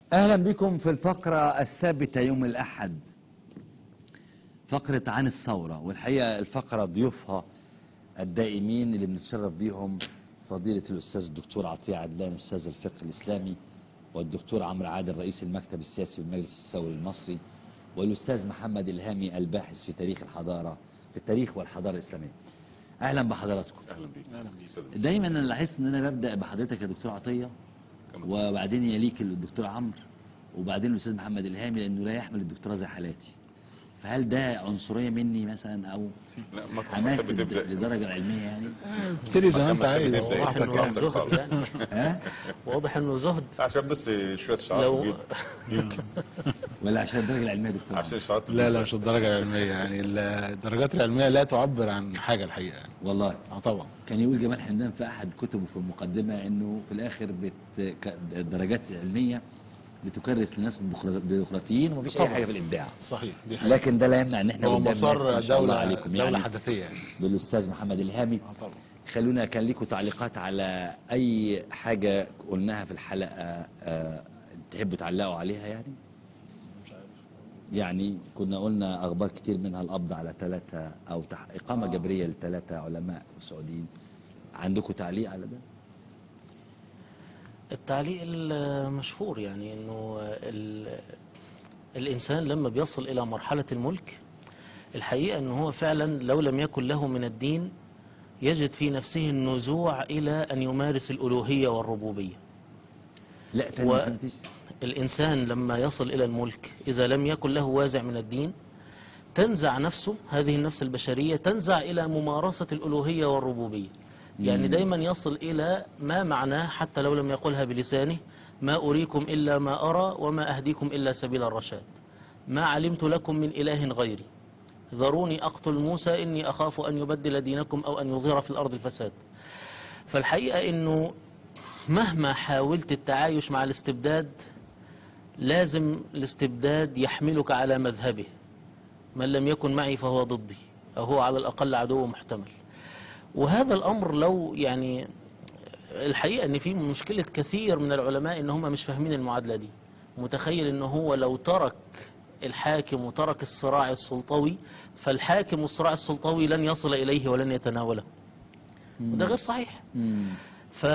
أهلا بكم في الفقرة الثابتة يوم الأحد فقرة عن الثورة والحقيقة الفقرة ضيوفها الدائمين اللي بنتشرف بيهم فضيلة الأستاذ الدكتور عطية عدلان أستاذ الفقه الإسلامي والدكتور عمرو عادل رئيس المكتب السياسي بالمجلس الثوري المصري والأستاذ محمد إلهامي الباحث في تاريخ الحضارة في التاريخ والحضارة الإسلامية أهلا بحضراتكم اهلا بيك اهلا بيك دايما انا لاحظت ان انا ببدا بحضرتك يا دكتور عطيه وبعدين يليك الدكتور عمرو وبعدين الاستاذ محمد الهامي لانه لا يحمل الدكتوراه زي حالاتي فهل ده عنصريه مني مثلا او لا ما حماس تحب تبدا للدرجه العلميه يعني ابتدي زي ما انت ما عايز تحب تبدأ. براحتك واضح يعني إنه زهد خالص. يعني ها واضح انه زهد عشان بس شويه شعارات لو تجيب ولا عشان الدرجه العلميه يا دكتور عشان عمرو؟ شعارات لا لا مش الدرجة العلمية يعني الدرجات العلمية لا تعبر عن حاجة الحقيقة يعني والله اه طبعا كان يقول جمال حمدان في احد كتبه في المقدمه انه في الاخر بت... ك- الدرجات العلميه بتكرس لناس بيروقراطيين ومفيش اي طبعا. حاجه في الابداع صحيح دي حقيقة لكن ده لا يمنع ان احنا هو قدام ناس ما مسار شاء الله دولة عليكم دولة يعني حدثية يعني بالاستاذ محمد الهامي اه طبعا خلونا كان ليكم تعليقات على اي حاجه قلناها في الحلقه آه، تحبوا تعلقوا عليها يعني يعني كنا قلنا اخبار كتير منها القبض على ثلاثه او تح... اقامه جبريه لثلاثه علماء سعوديين عندكم تعليق على ده التعليق المشهور يعني انه ال- الانسان لما بيصل الى مرحله الملك الحقيقه انه هو فعلا لو لم يكن له من الدين يجد في نفسه النزوع الى ان يمارس الالوهيه والربوبيه لا تاني و- ما فهمتش الإنسان لما يصل إلى الملك إذا لم يكن له وازع من الدين تنزع نفسه هذه النفس البشرية تنزع إلى ممارسة الألوهية والربوبية يعني دايما يصل إلى ما معناه حتى لو لم يقلها بلسانه ما أريكم إلا ما أرى وما أهديكم إلا سبيل الرشاد ما علمت لكم من إله غيري ذروني أقتل موسى إني أخاف أن يبدل دينكم أو أن يظهر في الأرض الفساد فالحقيقة أنه مهما حاولت التعايش مع الاستبداد لازم الاستبداد يحملك على مذهبه من لم يكن معي فهو ضدي أو هو على الأقل عدو محتمل وهذا الأمر لو يعني الحقيقة أن في مشكلة كثير من العلماء أن هم مش فاهمين المعادلة دي متخيل أنه هو لو ترك الحاكم وترك الصراع السلطوي فالحاكم والصراع السلطوي لن يصل إليه ولن يتناوله وده غير صحيح ف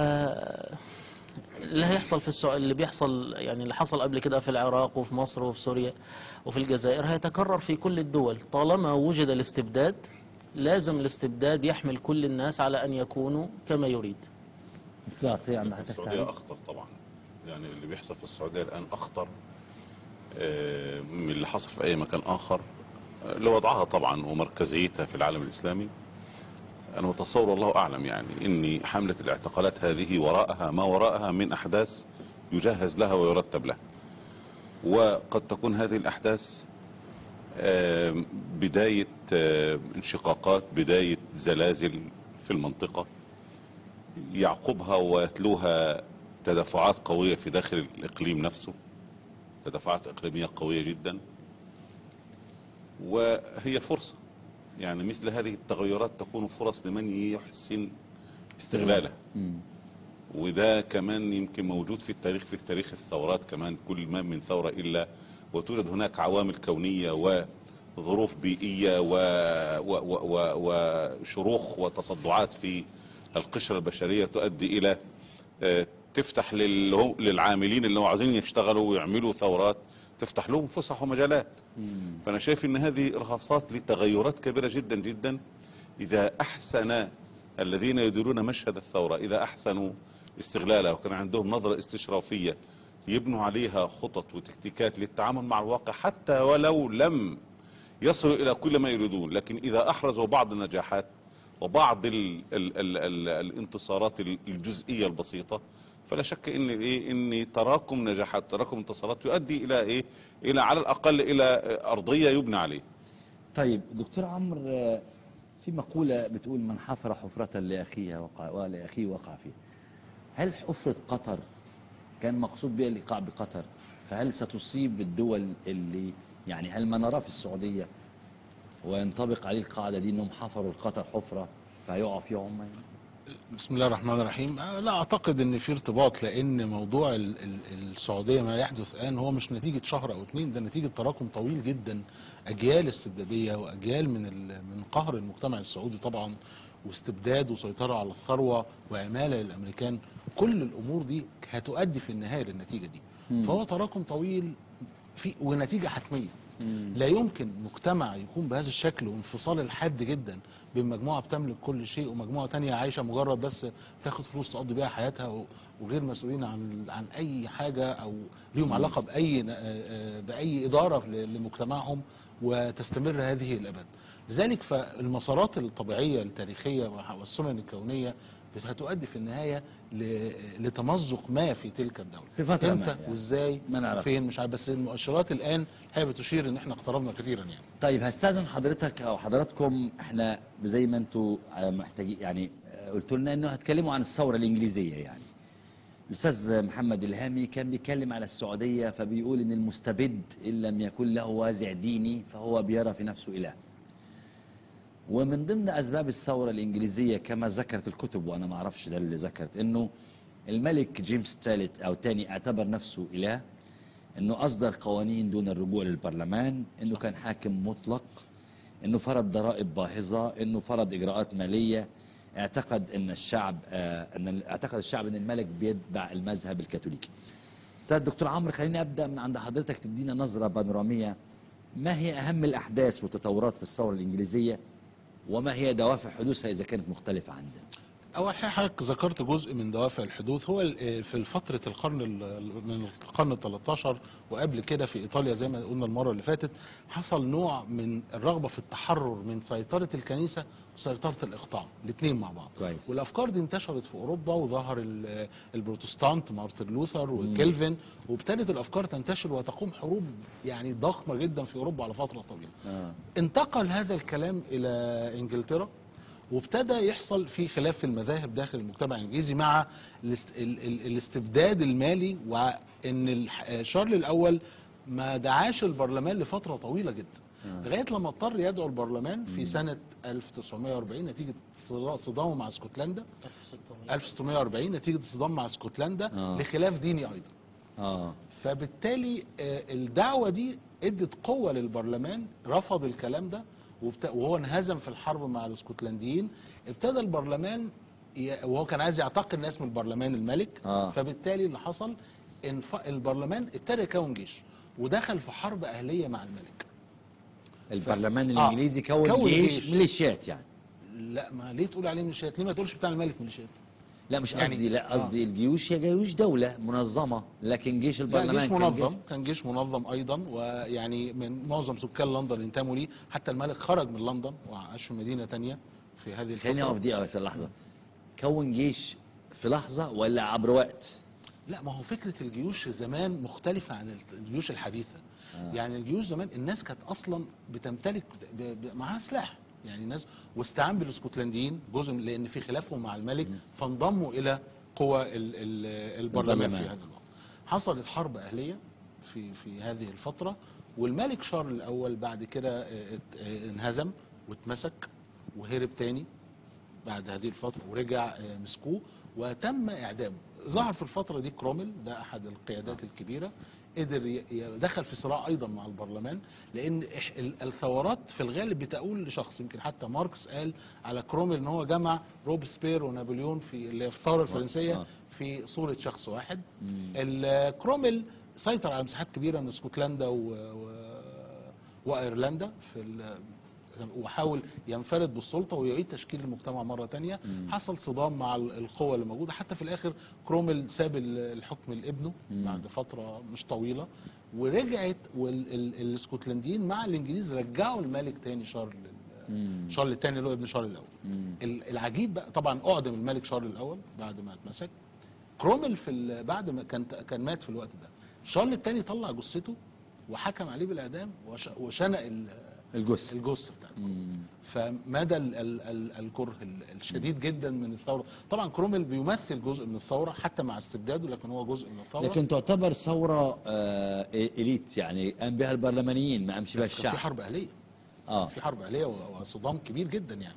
اللي هيحصل في السؤال اللي بيحصل يعني اللي حصل قبل كده في العراق وفي مصر وفي سوريا وفي الجزائر هيتكرر في كل الدول طالما وجد الاستبداد لازم الاستبداد يحمل كل الناس على أن يكونوا كما يريد دكتور عطيه عندك حضرتك السعوديه تعليق اخطر طبعا يعني اللي بيحصل في السعوديه الان اخطر آه، من اللي حصل في اي مكان اخر آه، لوضعها طبعا ومركزيتها في العالم الاسلامي انا متصور الله اعلم يعني ان حمله الاعتقالات هذه وراءها ما وراءها من احداث يجهز لها ويرتب لها وقد تكون هذه الاحداث آه، بدايه آه، انشقاقات بدايه زلازل في المنطقه يعقبها ويتلوها تدافعات قوية في داخل الإقليم نفسه تدافعات إقليمية قوية جدا وهي فرصة يعني مثل هذه التغيرات تكون فرص لمن يحسن استغلالها وده كمان يمكن موجود في التاريخ في تاريخ الثورات كمان كل ما من ثورة إلا وتوجد هناك عوامل كونية وظروف بيئية و... و... و... و... وشروخ وتصدعات في القشرة البشرية تؤدي إلى آه، تفتح لل... للعاملين اللي هم عايزين يشتغلوا ويعملوا ثورات تفتح لهم فسح ومجالات فأنا شايف أن هذه إرهاصات لتغيرات كبيرة جدا جدا إذا أحسن الذين يديرون مشهد الثورة إذا أحسنوا استغلالها وكان عندهم نظرة استشرافية يبنوا عليها خطط وتكتيكات للتعامل مع الواقع حتى ولو لم يصلوا إلى كل ما يريدون لكن إذا أحرزوا بعض النجاحات وبعض ال ال ال ال الانتصارات الجزئية البسيطة فلا شك ان ايه ان تراكم نجاحات تراكم انتصارات يؤدي الى ايه الى على الاقل الى ارضيه يبنى عليه طيب دكتور عمرو آه، في مقولة بتقول من حفر حفرة لأخيه وقع ولأخيه وقع فيه هل حفرة قطر كان مقصود بها اللقاء بقطر فهل ستصيب الدول اللي يعني هل ما نراه في السعودية وينطبق عليه القاعدة دي انهم حفروا القطر حفرة فهيقعوا فيها هم يعني؟ بسم الله الرحمن الرحيم آه، لا اعتقد ان في ارتباط لان موضوع ال- ال- السعوديه ما يحدث الان هو مش نتيجه شهر او اتنين ده نتيجه تراكم طويل جدا اجيال استبداديه واجيال من ال- من قهر المجتمع السعودي طبعا واستبداد وسيطره على الثروه وعماله للامريكان كل الامور دي هتؤدي في النهايه للنتيجه دي فهو تراكم طويل في ونتيجه حتميه لا يمكن مجتمع يكون بهذا الشكل وانفصال الحاد جدا بين مجموعه بتملك كل شيء ومجموعه تانية عايشه مجرد بس تاخد فلوس تقضي بيها حياتها و- وغير مسؤولين عن عن اي حاجه او ليهم علاقه باي ن- آه، آه، باي اداره ل- لمجتمعهم وتستمر هذه الابد. لذلك فالمسارات الطبيعيه التاريخيه والسنن الكونيه هتؤدي في النهايه ل- لتمزق ما في تلك الدوله. في فترة ما امتى يعني. وازاي ما نعرفش. فين مش عارف بس المؤشرات الان هي بتشير ان احنا اقتربنا كثيرا يعني. طيب هستاذن حضرتك او حضراتكم احنا زي ما انتم محتاجين يعني قلت لنا انه هتكلموا عن الثوره الانجليزيه يعني الاستاذ محمد الهامي كان بيتكلم على السعوديه فبيقول ان المستبد ان لم يكن له وازع ديني فهو بيرى في نفسه اله ومن ضمن اسباب الثوره الانجليزيه كما ذكرت الكتب وانا ما اعرفش ده اللي ذكرت انه الملك جيمس الثالث او الثاني اعتبر نفسه اله انه اصدر قوانين دون الرجوع للبرلمان انه كان حاكم مطلق انه فرض ضرائب باهظه انه فرض اجراءات ماليه اعتقد ان الشعب آه ان اعتقد الشعب ان الملك بيتبع المذهب الكاثوليكي استاذ دكتور عمرو خليني ابدا من عند حضرتك تدينا نظره بانوراميه ما هي اهم الاحداث والتطورات في الثوره الانجليزيه وما هي دوافع حدوثها اذا كانت مختلفه عندنا اول حاجه حضرتك ذكرت جزء من دوافع الحدوث هو ال- في فتره القرن ال- من القرن ال 13 وقبل كده في ايطاليا زي ما قلنا المره اللي فاتت حصل نوع من الرغبه في التحرر من سيطره الكنيسه وسيطره الاقطاع الاثنين مع بعض كويس. والافكار دي انتشرت في اوروبا وظهر ال- البروتستانت مارتن لوثر وكيلفن وابتدت الافكار تنتشر وتقوم حروب يعني ضخمه جدا في اوروبا على فتره طويله آه. انتقل هذا الكلام الى انجلترا وابتدى يحصل في خلاف في المذاهب داخل المجتمع الانجليزي مع الاست... ال... ال... الاستبداد المالي وان الح- شارل الاول ما دعاش البرلمان لفتره طويله جدا لغايه لما اضطر يدعو البرلمان في سنه 1940 نتيجه صدا- صدامه مع اسكتلندا 1640 نتيجه الصدام مع اسكتلندا آه. لخلاف ديني ايضا اه فبالتالي آه، الدعوة دي ادت قوة للبرلمان رفض الكلام ده وبت... وهو انهزم في الحرب مع الاسكتلنديين ابتدى البرلمان ي... وهو كان عايز يعتقل ناس من البرلمان الملك آه. فبالتالي اللي حصل ان ف... البرلمان ابتدى يكون جيش ودخل في حرب أهلية مع الملك البرلمان آه. الانجليزي كون, كون جيش, جيش. ميليشيات يعني لا ما ليه تقول عليه ميليشيات ليه ما تقولش بتاع الملك ميليشيات لا مش يعني- قصدي لا آه. قصدي الجيوش هي جيوش دولة منظمة لكن جيش لا البرلمان جيش كان منظم كان جيش منظم ايضا ويعني من معظم سكان لندن انتموا ليه حتى الملك خرج من لندن وعاش في مدينه تانية في هذه خليني الفتره اقف دقيقة بس لحظة كون جيش في لحظة ولا عبر وقت؟ لا ما هو فكره الجيوش زمان مختلفه عن الجيوش الحديثه آه. يعني الجيوش زمان الناس كانت اصلا بتمتلك ب- ب- معاها سلاح يعني الناس واستعان بالاسكتلنديين جزء من- لان في خلافهم مع الملك فانضموا الى قوى ال- ال- البرلمان في البرلمان. هذا الوقت حصلت حرب اهليه في في هذه الفتره والملك شارل الاول بعد كده آه، ات- آه، انهزم واتمسك وهرب تاني بعد هذه الفترة ورجع آه، مسكوه وتم إعدامه ظهر في الفترة دي كرومل ده أحد القيادات الكبيرة قدر ي- ي- دخل في صراع أيضا مع البرلمان لأن إح- ال- الثورات في الغالب بتؤول لشخص يمكن حتى ماركس قال على كرومل إن هو جمع روبسبير ونابليون في اللي في الثورة الفرنسية آه. في صورة شخص واحد ال- كرومل سيطر على مساحات كبيرة من اسكتلندا و... و... وايرلندا في ال... وحاول ينفرد بالسلطه ويعيد تشكيل المجتمع مره تانية حصل صدام مع ال- القوى اللي موجوده حتى في الاخر كرومل ساب ال- الحكم لابنه بعد فتره مش طويله ورجعت والاسكتلنديين مع الانجليز رجعوا الملك تاني شارل ال- شارل الثاني اللي هو ابن شارل الاول ال- العجيب بقى طبعا اعدم الملك شارل الاول بعد ما اتمسك كرومل في ال- بعد ما كان كان مات في الوقت ده شارل الثاني طلع جثته وحكم عليه بالاعدام وش- وشنق ال- الجثة الجثه بتاعته فمدى ال ال ال الكره ال- الشديد جدا من الثوره طبعا كرومل بيمثل جزء من الثوره حتى مع استبداده لكن هو جزء من الثوره لكن تعتبر ثورة آه إليت يعني قام بها البرلمانيين ما قامش بها بس كان في الشعب حرب اهليه اه في حرب اهليه و- وصدام كبير جدا يعني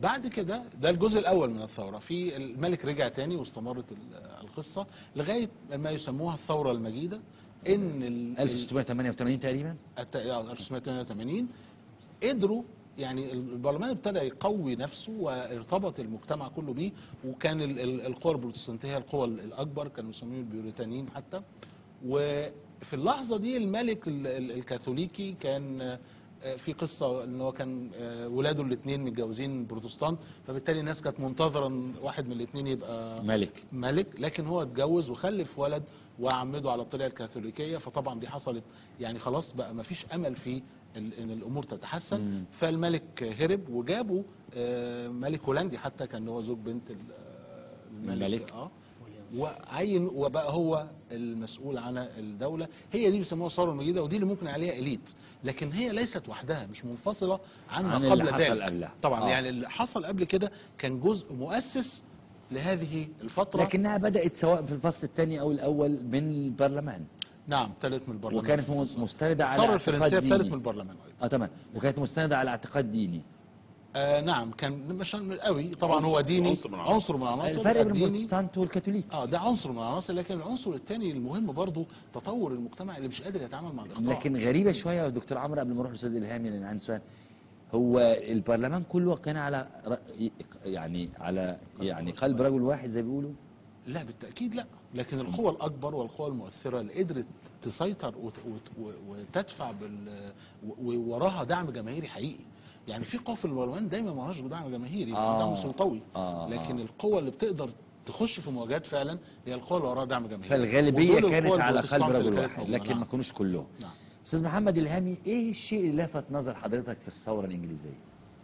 بعد كده ده الجزء الاول من الثوره في الملك رجع تاني واستمرت ال- القصه لغايه ما يسموها الثوره المجيده ان ال- ال- 1688 تقريبا الت- آه، 1988 قدروا يعني البرلمان ابتدى يقوي نفسه وارتبط المجتمع كله بيه وكان ال- ال- القوى البروتستانتيه هي القوى ال- الاكبر كانوا يسميهم البيوريتانيين حتى وفي اللحظه دي الملك ال- ال- الكاثوليكي كان آه، في قصه ان هو كان آه، ولاده الاثنين متجوزين بروتستان فبالتالي الناس كانت منتظره ان واحد من الاثنين يبقى ملك ملك لكن هو اتجوز وخلف ولد وعمده على الطريقه الكاثوليكيه فطبعا دي حصلت يعني خلاص بقى ما فيش امل في ال- ان الامور تتحسن فالملك هرب وجابوا آه، ملك هولندي حتى كان هو زوج بنت ال- آه، الملك الملك. اه وعين وبقى هو المسؤول عن الدوله هي دي بيسموها الثوره المجيده ودي اللي ممكن عليها اليت لكن هي ليست وحدها مش منفصله عن ما عن اللي قبل حصل ذلك قبلها. طبعا آه. يعني اللي حصل قبل كده كان جزء مؤسس لهذه الفتره لكنها بدأت سواء في الفصل الثاني أو الأول من البرلمان نعم ثالث من البرلمان وكانت م- مستندة على الثوره اعتقاد الفرنسيه ثالث من ديني البرلمان أيضا. اه تمام وكانت مستندة على اعتقاد ديني آه نعم كان مش قوي طبعا عنصر- هو ديني عنصر من العناصر. عنصر من العناصر الفرق بين الديني البروتستانت والكاثوليك اه ده عنصر من العناصر لكن العنصر الثاني المهم برضو تطور المجتمع اللي مش قادر يتعامل مع الاخطاء لكن غريبة شوية يا دكتور عمرو قبل ما نروح للأستاذ إلهامي لأن عندي سؤال هو البرلمان كله كان على ر- يعني على يعني قلب رجل واحد زي ما بيقولوا لا بالتاكيد لا لكن القوى الاكبر والقوى المؤثره اللي قدرت تسيطر وت- وت- و- وتدفع بال و- ووراها دعم جماهيري حقيقي يعني في قوى في البرلمان دايما ما لهاش دعم جماهيري آه. دعم سلطوي آه، لكن آه. القوى اللي بتقدر تخش في مواجهات فعلا هي القوى اللي وراها دعم جماهيري فالغالبية ودول كانت القوى على البروتستانت قلب اللي رجل كانت واحد موجودة. لكن نعم. ما كانوش كلهم نعم. أستاذ محمد إلهامي إيه الشيء اللي لفت نظر حضرتك في الثورة الإنجليزية؟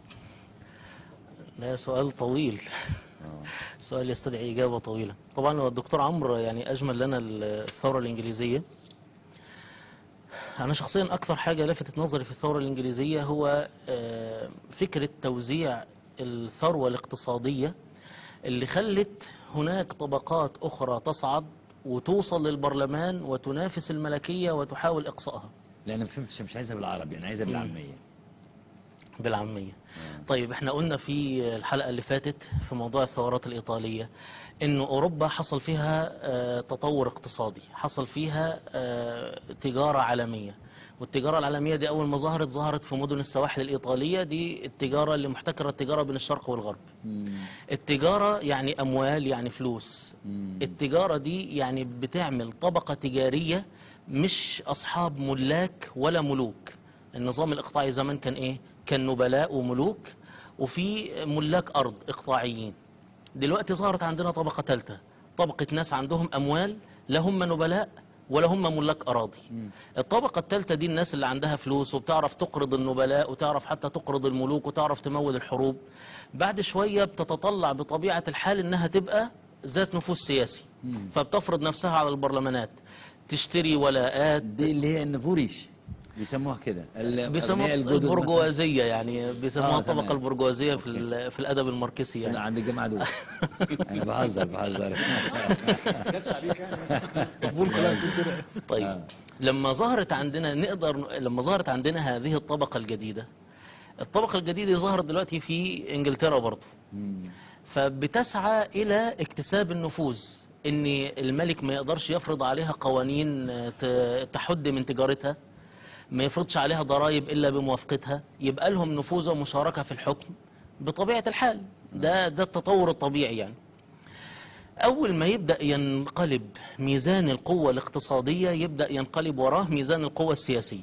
ده سؤال طويل سؤال يستدعي إجابة طويلة طبعا هو الدكتور عمرو يعني أجمل لنا الثورة الإنجليزية أنا شخصيا أكثر حاجة لفتت نظري في الثورة الإنجليزية هو آه، فكرة توزيع الثروة الاقتصادية اللي خلت هناك طبقات أخرى تصعد وتوصل للبرلمان وتنافس الملكية وتحاول إقصائها لأن ما فهمتش مش عايزها بالعربي أنا عايزها بالعامية بالعامية طيب احنا قلنا في الحلقة اللي فاتت في موضوع الثورات الإيطالية إنه أوروبا حصل فيها آه، تطور اقتصادي حصل فيها آه، تجارة عالمية والتجارة العالمية دي أول ما ظهرت ظهرت في مدن السواحل الإيطالية دي التجارة اللي محتكرة التجارة بين الشرق والغرب التجارة يعني أموال يعني فلوس التجارة دي يعني بتعمل طبقة تجارية مش أصحاب ملاك ولا ملوك النظام الإقطاعي زمان كان إيه؟ كان نبلاء وملوك وفي ملاك أرض إقطاعيين دلوقتي ظهرت عندنا طبقة ثالثة طبقة ناس عندهم أموال لا هم نبلاء ولا هم ملاك أراضي الطبقة الثالثة دي الناس اللي عندها فلوس وبتعرف تقرض النبلاء وتعرف حتى تقرض الملوك وتعرف تمول الحروب بعد شوية بتتطلع بطبيعة الحال إنها تبقى ذات نفوذ سياسي فبتفرض نفسها على البرلمانات تشتري ولاءات دي اللي هي النفوريش بيسموها كده ال- بيسموها الأغنياء الجدد مثلاً. البرجوازية يعني بيسموها آه، الطبقة تمام. البرجوازية في, ال- في الأدب الماركسي لا يعني عند الجماعة دول أنا بهزر بهزر جاتش عليك يعني اسطنبول كلها بتقول كده طيب لما ظهرت عندنا نقدر لما ظهرت عندنا هذه الطبقة الجديدة الطبقة الجديدة ظهرت دلوقتي في انجلترا برضه فبتسعى إلى اكتساب النفوذ إن الملك ما يقدرش يفرض عليها قوانين آه، ت- تحد من تجارتها ما يفرضش عليها ضرائب إلا بموافقتها يبقى لهم نفوذ ومشاركة في الحكم بطبيعة الحال ده ده التطور الطبيعي يعني أول ما يبدأ ينقلب ميزان القوة الاقتصادية يبدأ ينقلب وراه ميزان القوة السياسية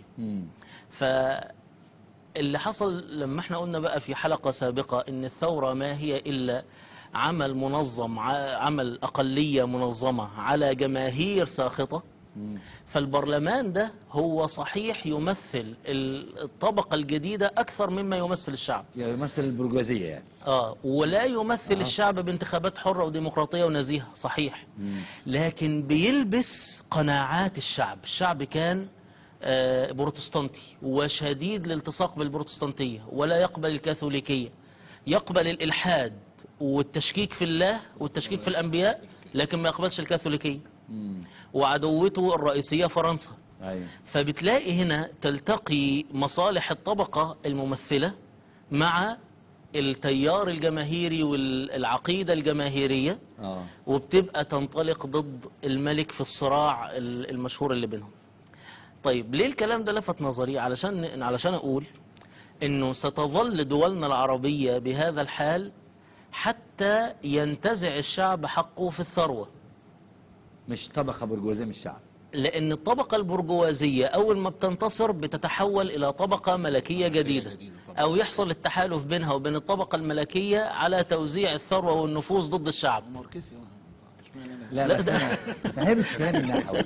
فاللي حصل لما احنا قلنا بقى في حلقة سابقة إن الثورة ما هي إلا عمل منظم ع- عمل أقلية منظمة على جماهير ساخطة فالبرلمان ده هو صحيح يمثل ال- الطبقة الجديدة أكثر مما يمثل الشعب يعني يمثل البرجوازية يعني اه ولا يمثل الشعب بانتخابات حرة وديمقراطية ونزيهة صحيح لكن بيلبس قناعات الشعب الشعب كان آه، بروتستانتي وشديد الالتصاق بالبروتستانتية ولا يقبل الكاثوليكية يقبل الإلحاد والتشكيك في الله والتشكيك في الأنبياء لكن ما يقبلش الكاثوليكية وعدوته الرئيسية فرنسا أيوة فبتلاقي هنا تلتقي مصالح الطبقة الممثلة مع التيار الجماهيري والعقيدة الجماهيرية اه وبتبقى تنطلق ضد الملك في الصراع ال- المشهور اللي بينهم طيب ليه الكلام ده لفت نظري علشان علشان اقول انه ستظل دولنا العربية بهذا الحال حتى ينتزع الشعب حقه في الثروة مش طبقه برجوازيه من الشعب لأن الطبقة البرجوازية أول ما بتنتصر بتتحول إلى طبقة ملكية جديدة جديدة طبعا. أو يحصل التحالف بينها وبين الطبقة الملكية على توزيع الثروة والنفوذ ضد الشعب ماركسي اشمعنى انا لا, لا، بس ده- انا ما بحبش الكلام النحوي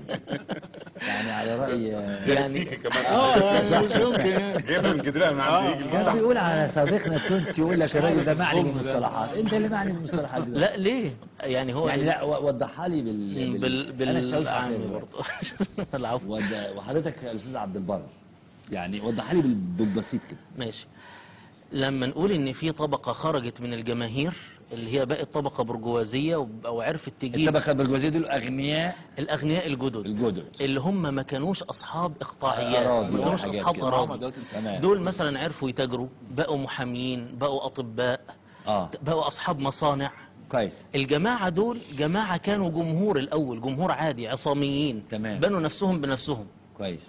يعني على راي يعني ديالكتيكي كمان اه يعني مش ممكن يعني جايبها من جدران من عند يجي كان بيقول على صديقنا التونسي يقول لك الراجل ده معني الظلم ده. بالمصطلحات انت اللي معني بالمصطلحات دي لا ليه يعني هو يعني لا و- وضحها لي بال, بال بال انا الشاويش بالعامي عارفها برضه دلوقتي. العفو ود- وحضرتك الاستاذ عبد البر يعني وضحها لي بال- بالبسيط كده ماشي لما نقول ان في طبقة خرجت من الجماهير اللي هي بقت طبقة برجوازية وب- وعرفت تجيب الطبقه البرجوازيه دول اغنياء الأغنياء الجدد الجدد. اللي هم ما كانوش أصحاب إقطاعيات أراضي ما كانوش وحاجات أصحاب كده. أراضي تمام دول مثلا عرفوا يتاجروا بقوا محامين بقوا أطباء اه بقوا أصحاب مصانع كويس الجماعة دول جماعة كانوا جمهور الأول جمهور عادي عصاميين تمام. بنوا نفسهم بنفسهم كويس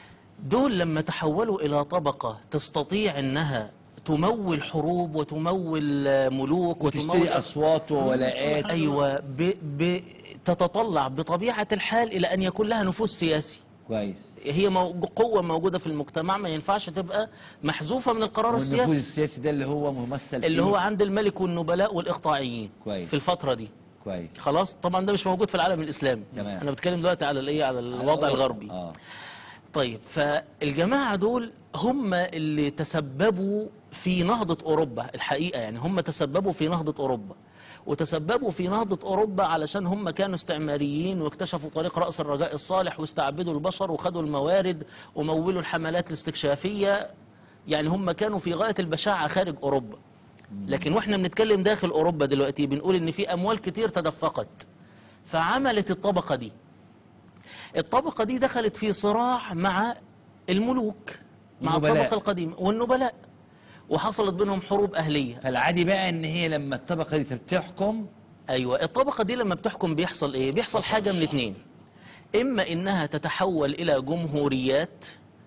دول لما تحولوا إلى طبقة تستطيع أنها تمول حروب وتمول آه، ملوك وتمول وتشتري اصوات وولاءات أيوة ب... ب... تتطلع بطبيعة الحال إلى أن يكون لها نفوذ سياسي كويس هي مو... قوة موجودة في المجتمع ما ينفعش تبقى محذوفة من القرار والنفوذ السياسي السياسي ده اللي هو ممثل اللي فيه. هو عند الملك والنبلاء والإقطاعيين كويس. في الفترة دي كويس خلاص طبعا ده مش موجود في العالم الإسلامي تمام. أنا بتكلم دلوقتي على الإيه على الوضع الغربي اه طيب فالجماعة دول هم اللي تسببوا في نهضة أوروبا الحقيقة يعني هم تسببوا في نهضة أوروبا وتسببوا في نهضة أوروبا علشان هم كانوا استعماريين واكتشفوا طريق رأس الرجاء الصالح واستعبدوا البشر وخدوا الموارد ومولوا الحملات الاستكشافية يعني هم كانوا في غاية البشاعة خارج أوروبا لكن واحنا بنتكلم داخل أوروبا دلوقتي بنقول إن في أموال كتير تدفقت فعملت الطبقة دي الطبقة دي دخلت في صراع مع الملوك مع النبلاء. الطبقة القديمة والنبلاء وحصلت بينهم حروب أهلية فالعادي بقى ان هي لما الطبقه دي بتحكم أيوة الطبقة دي لما بتحكم بيحصل إيه بيحصل حاجة من اتنين إما إنها تتحول إلى جمهوريات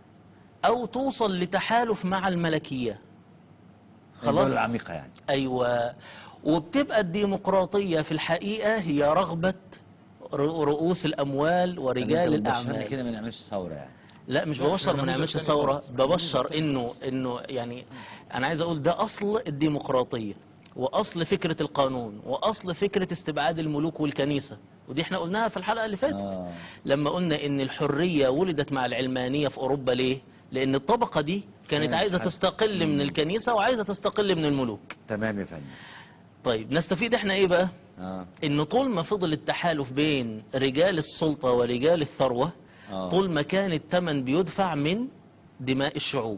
أو توصل لتحالف مع الملكية الدولة خلاص العميقه يعني أيوة وبتبقى الديمقراطية في الحقيقة هي رغبة ر- رؤوس الأموال ورجال أنت بتبشرني الأعمال كده ما نعملش ثوره يعني لا مش لا، ببشر إحنا ما نموذج نعملش تاني ثوره خالص. ببشر انه انه يعني انا عايز اقول ده اصل الديمقراطيه واصل فكره القانون واصل فكره استبعاد الملوك والكنيسه ودي احنا قلناها في الحلقه اللي فاتت آه. لما قلنا ان الحريه ولدت مع العلمانيه في اوروبا ليه لان الطبقه دي كانت كانت عايزه حد- تستقل من الكنيسه وعايزه تستقل من الملوك تمام يا فندم طيب نستفيد احنا ايه بقى اه ان طول ما فضل التحالف بين رجال السلطة ورجال الثروة آه. طول ما كان الثمن بيدفع من دماء الشعوب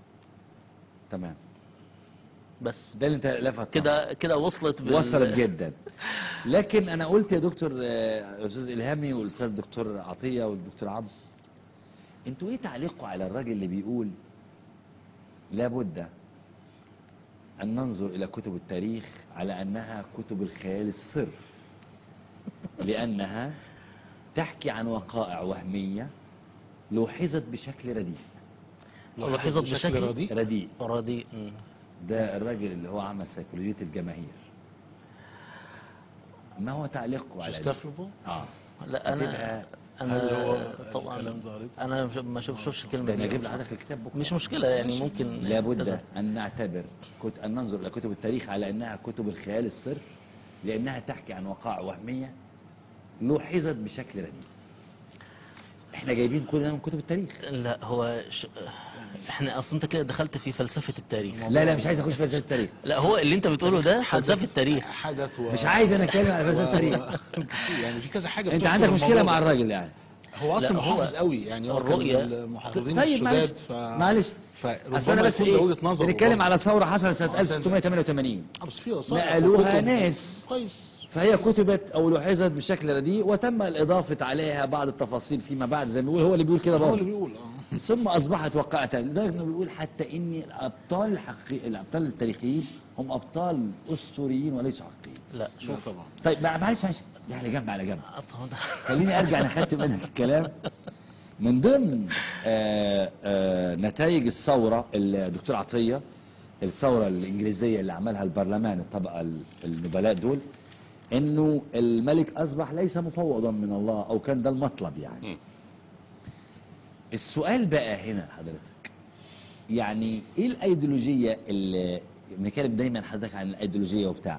تمام بس ده اللي انت لفت كده كده وصلت بال... وصلت جدا لكن انا قلت يا دكتور آه، استاذ الهامي والاستاذ دكتور عطيه والدكتور عمرو انتوا ايه تعليقكم على الراجل اللي بيقول لابد ان ننظر الى كتب التاريخ على انها كتب الخيال الصرف لانها تحكي عن وقائع وهميه لوحظت بشكل رديء لاحظت بشكل رديء رديء رديء مم. ده الراجل اللي هو عمل سيكولوجيه الجماهير ما هو تعليقكم على جوستاف دي؟ لوبو اه لا انا هتبقى- هل هو انا طبعا الكلام ده قريته؟ انا مش- ما شوفش الكلمه ده انا دي اجيب لحضرتك الكتاب بكره مش مشكله يعني ممكن لابد ان نعتبر كت... ان ننظر الى كتب التاريخ على انها كتب الخيال الصرف لانها تحكي عن وقائع وهميه لوحظت بشكل رديء احنا جايبين كل ده من كتب التاريخ لا هو ش... احنا اصلا انت كده دخلت في فلسفه التاريخ لا لا مش عايز اخش في فلسفه التاريخ لا هو اللي انت بتقوله ده فلسفه تاريخ حدث و... مش عايز انا اتكلم على فلسفه التاريخ يعني في كذا حاجه انت بتذكر عندك مشكله الموضوع مع ده. الراجل يعني هو اصلا لا، هو محافظ قوي يعني هو الرؤية- كان من المحافظين طيب معلش الشداد ف معلش فربما اصل انا بس يكون ده ايه وجهه نظر بنتكلم ربما. على ثوره حصلت سنه آه، 1688 آه، بس في وثائق نقلوها وكتب. ناس. كويس فهي كتبت او لوحظت بشكل رديء وتم الاضافه عليها بعض التفاصيل فيما بعد زي ما بيقول هو اللي بيقول كده هو اللي برضه بيقول اه ثم اصبحت واقعه لدرجه انه بيقول حتى ان الابطال الحقيقي الابطال التاريخيين هم ابطال اسطوريين وليسوا حقيقيين لا لا شوف طبعا طيب مع- معلش معلش ده على جنب على جنب أط- ده- خليني ارجع نختم منك الكلام من ضمن آه، آه، نتائج الثوره الدكتور عطيه الثوره الانجليزيه اللي عملها البرلمان الطبقه ال- النبلاء دول انه الملك اصبح ليس مفوضا من الله او كان ده المطلب يعني السؤال بقى هنا حضرتك يعني ايه الايديولوجيه اللي بنتكلم دايما حضرتك عن الايديولوجيه وبتاع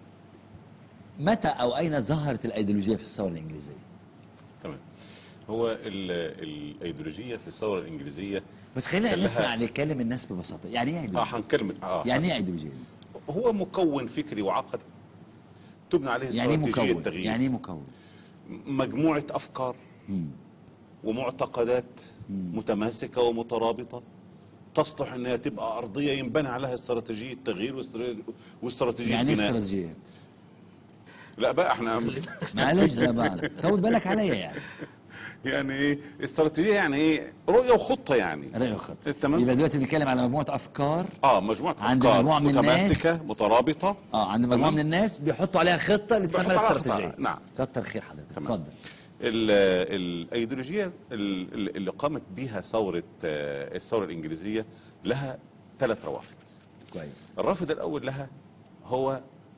متى او اين ظهرت الايديولوجيه في الثوره الانجليزيه تمام هو ال- الايديولوجيه في الثوره الانجليزيه بس خلينا كان لها- نسمع نتكلم الناس ببساطه يعني ايه اه ايديولوجيه هنكلم اه يعني ايه ايديولوجيه هو مكون فكري وعقدي تبنى عليه يعني ايه استراتيجيه مكون تغيير يعني ايه مكون مجموعه افكار مم. ومعتقدات متماسكه ومترابطه تصلح انها تبقى ارضيه ينبني عليها استراتيجيه تغيير واسترا- واستراتيجيه يعني ايه بناء استراتيجيه لا بقى احنا معلش ده بقى خد بالك عليا يعني يعني ايه استراتيجيه يعني ايه رؤيه وخطه يعني رأي خط تمام يبقى دلوقتي بنتكلم على مجموعه افكار اه مجموعه عند افكار مجموعة من الناس. متماسكه مترابطه اه عند مجموعه تمام. من الناس بيحطوا عليها خطه اللي تسمى بيحطوا عليها الاستراتيجيه خطة، نعم. كتر خير حضرتك تمام. اتفضل ال- الايديولوجيه ال- ال- اللي قامت بها ثوره آه، الثوره الانجليزيه لها ثلاث روافد كويس الرافد الاول لها هو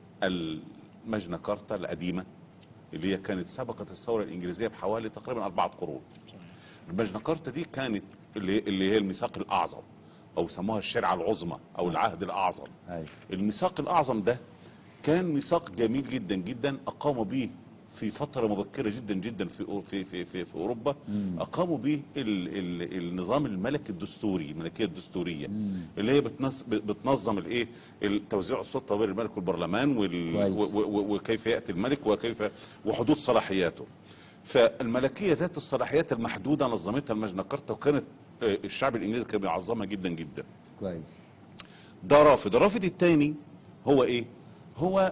الماجنا كارتا القديمه اللي هي كانت سبقت الثوره الانجليزيه بحوالي تقريبا اربعه قرون الماجنا كارتا دي كانت اللي اللي هي الميثاق الاعظم او سموها الشريعه العظمى او العهد الاعظم ايوه الميثاق الاعظم ده كان ميثاق جميل جدا جدا اقاموا به في فتره مبكره جدا جدا في أو- في في في, في اوروبا اقاموا به ال ال النظام الملكي الدستوري الملكيه الدستوريه اللي هي بتنظ بتنظم الايه ال- توزيع السلطه بين الملك والبرلمان وال كويس. و- و- وكيف ياتي الملك وكيف وحدود صلاحياته فالملكيه ذات الصلاحيات المحدوده نظمتها الماجنا كارتا وكانت آه، الشعب الانجليزي كان بيعظمها جدا جدا كويس ده رافض الرافض الثاني هو ايه هو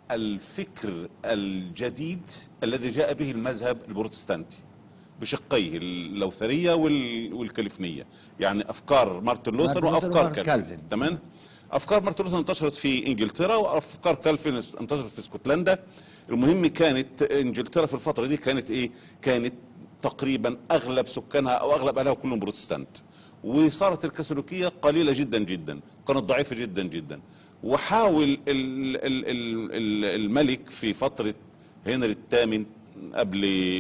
الفكر الجديد الذي جاء به المذهب البروتستانتي بشقيه اللوثريه وال- والكالفنيه يعني افكار مارتن لوثر مارتن لوثر وافكار وكالفن. كالفن تمام افكار مارتن لوثر انتشرت في انجلترا وافكار كالفن انتشرت في اسكتلندا المهم كانت انجلترا في الفتره دي كانت ايه كانت تقريبا اغلب سكانها او اغلب اهلها كلهم بروتستانت وصارت الكاثوليكيه قليله جدا جدا كانت ضعيفه جدا جدا وحاول ال ال ال ال الملك في فتره هنري الثامن قبل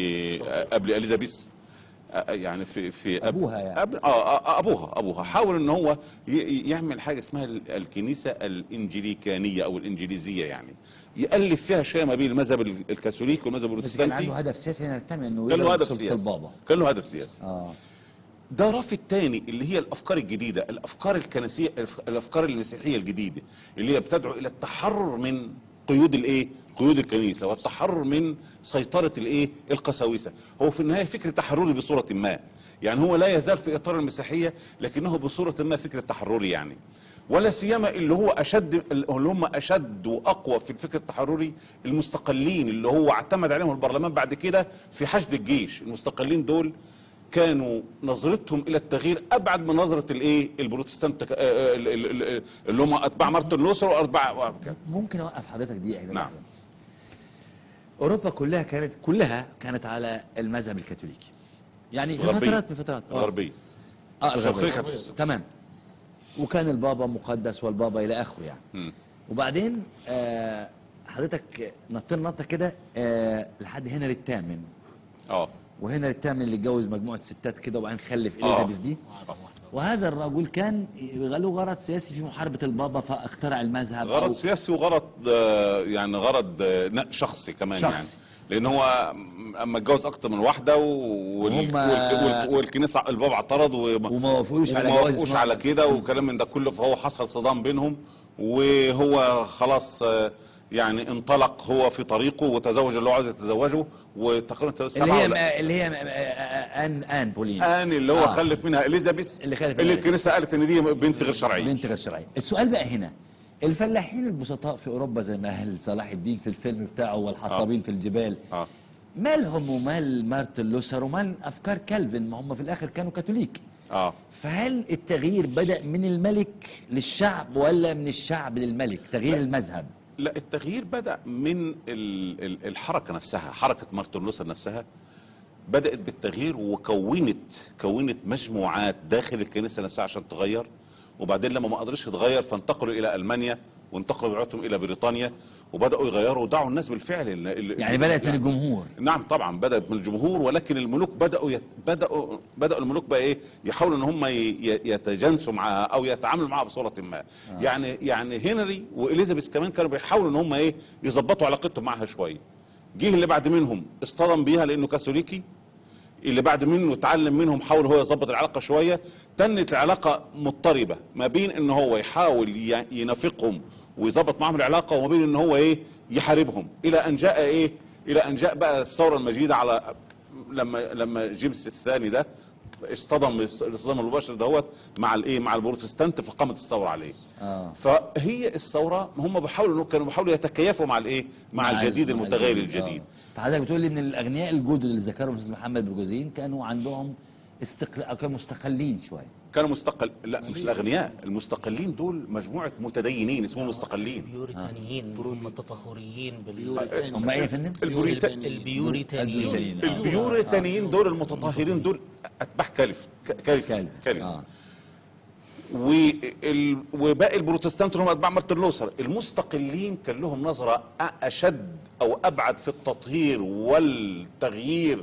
قبل اليزابيث آه، يعني في في قبل- أبوها يعني. قبل اه آه، ابوها ابوها حاول ان هو ي- يعمل حاجه اسمها ال- الكنيسه الانجليكانيه او الانجليزيه يعني يالف فيها شيء ما بين المذهب ال- الكاثوليكي والمذهب بس كان البروتستانتي عنده هدف سياسي هنا التامن انه كان له يضرب هدف سلطه سياسي البابا كان له هدف سياسي اه ده رافد تاني اللي هي الافكار الجديده الافكار الكنسيه الافكار المسيحيه الجديده اللي هي بتدعو الى التحرر من قيود الايه قيود الكنيسه والتحرر من سيطره الايه القساوسه هو في النهايه فكر تحرري بصوره ما يعني هو لا يزال في اطار المسيحيه لكنه بصوره ما فكر تحرري يعني ولا سيما اللي هو اشد اللي هم اشد واقوى في الفكر التحرري المستقلين اللي هو اعتمد عليهم البرلمان بعد كده في حشد الجيش المستقلين دول كانوا نظرتهم الى التغيير ابعد من نظره الايه البروتستانت آه، آه، ال- ال- ال- اللي هم اتباع مارتن لوثر واتباع ممكن اوقف حضرتك دقيقه هنا نعم. لحظة. اوروبا كلها كانت كلها كانت على المذهب الكاثوليكي يعني في غربية. فترات من فترات آه. غربيه اه الشرقية الغربية كانت- تمام وكان البابا مقدس والبابا الى اخره يعني مم. وبعدين آه حضرتك نطينا نطه كده آه لحد هنري الثامن اه وهنري الثامن اللي اتجوز مجموعه ستات كده وبعدين خلف آه. اليزابيث دي وهذا الرجل كان له غرض سياسي في محاربه البابا فاخترع المذهب غرض أو- سياسي وغرض آه، يعني غرض آه، ن- شخصي كمان شخصي. يعني لان هو اما اتجوز اكتر من واحده وال... وهم- والك... والك... والكنيسه البابا اعترض وما وما وافقوش على وما جواز وافقوش اسمها- على كده وكلام من ده كله فهو حصل صدام بينهم وهو خلاص آه، يعني انطلق هو في طريقه وتزوج اللي هو عايز يتزوجه وتقريبا اللي سبعة هي ولا- اللي هي ان ان بولين ان اللي هو آه. خلف منها اليزابيث اللي خلف منها اللي الكنيسه قالت ان دي بنت غير شرعيه بنت غير شرعيه السؤال بقى هنا الفلاحين البسطاء في اوروبا زي ما قال صلاح الدين في الفيلم بتاعه والحطابين في الجبال اه مالهم ومال مارتن لوثر ومال افكار كالفن ما هم في الاخر كانوا كاثوليك اه فهل التغيير بدا من الملك للشعب ولا من الشعب للملك تغيير المذهب لا التغيير بدأ من ال- ال- الحركة نفسها حركة مارتن لوثر نفسها بدأت بالتغيير وكونت كونت مجموعات داخل الكنيسة نفسها عشان تغير وبعدين لما ما قدرش تغير فانتقلوا إلى ألمانيا وانتقلوا بعتهم إلى بريطانيا وبدأوا يغيروا ودعوا الناس بالفعل ال- ال- يعني بدات من الجمهور نعم طبعا بدات من الجمهور ولكن الملوك بداوا يت... بداوا بداوا الملوك بقى ايه يحاولوا ان هم ي... ي- يتجانسوا معها او يتعاملوا معها بصوره ما آه. يعني يعني هنري واليزابيث كمان كانوا بيحاولوا ان هم ايه يظبطوا علاقتهم معها شويه جه اللي بعد منهم اصطدم بيها لانه كاثوليكي اللي بعد منه اتعلم منهم حاول هو يظبط العلاقه شويه تنت العلاقه مضطربه ما بين ان هو يحاول ي- ينافقهم ويظبط معهم العلاقه وما بين ان هو ايه يحاربهم الى ان جاء ايه الى ان جاء بقى الثوره المجيده على لما لما جيمس الثاني ده اصطدم الاصطدام المباشر دهوت مع الايه مع البروتستانت فقامت الثوره عليه آه. فهي الثوره هم بيحاولوا كانوا بيحاولوا يتكيفوا مع الايه مع, ال- الجديد مع المتغير الجديد. الجديد آه. فحضرتك بتقول لي ان الاغنياء الجدد اللي ذكرهم الاستاذ محمد بوجوزين كانوا عندهم استقلال أو كانوا مستقلين شويه كانوا مستقل لا مش الاغنياء المستقلين دول مجموعه متدينين اسمهم مستقلين البيوريتانيين هم التطهريين بال هم ايه يا فندم؟ البوريتا... البيوريتانيين آه. البيوريتانيين دول المتطهرين دول اتباع كالف ك- كالف كالف. كالف آه. وال... وباقي البروتستانت اللي هم اتباع مارتن لوثر المستقلين كان لهم نظره أ- اشد او ابعد في التطهير والتغيير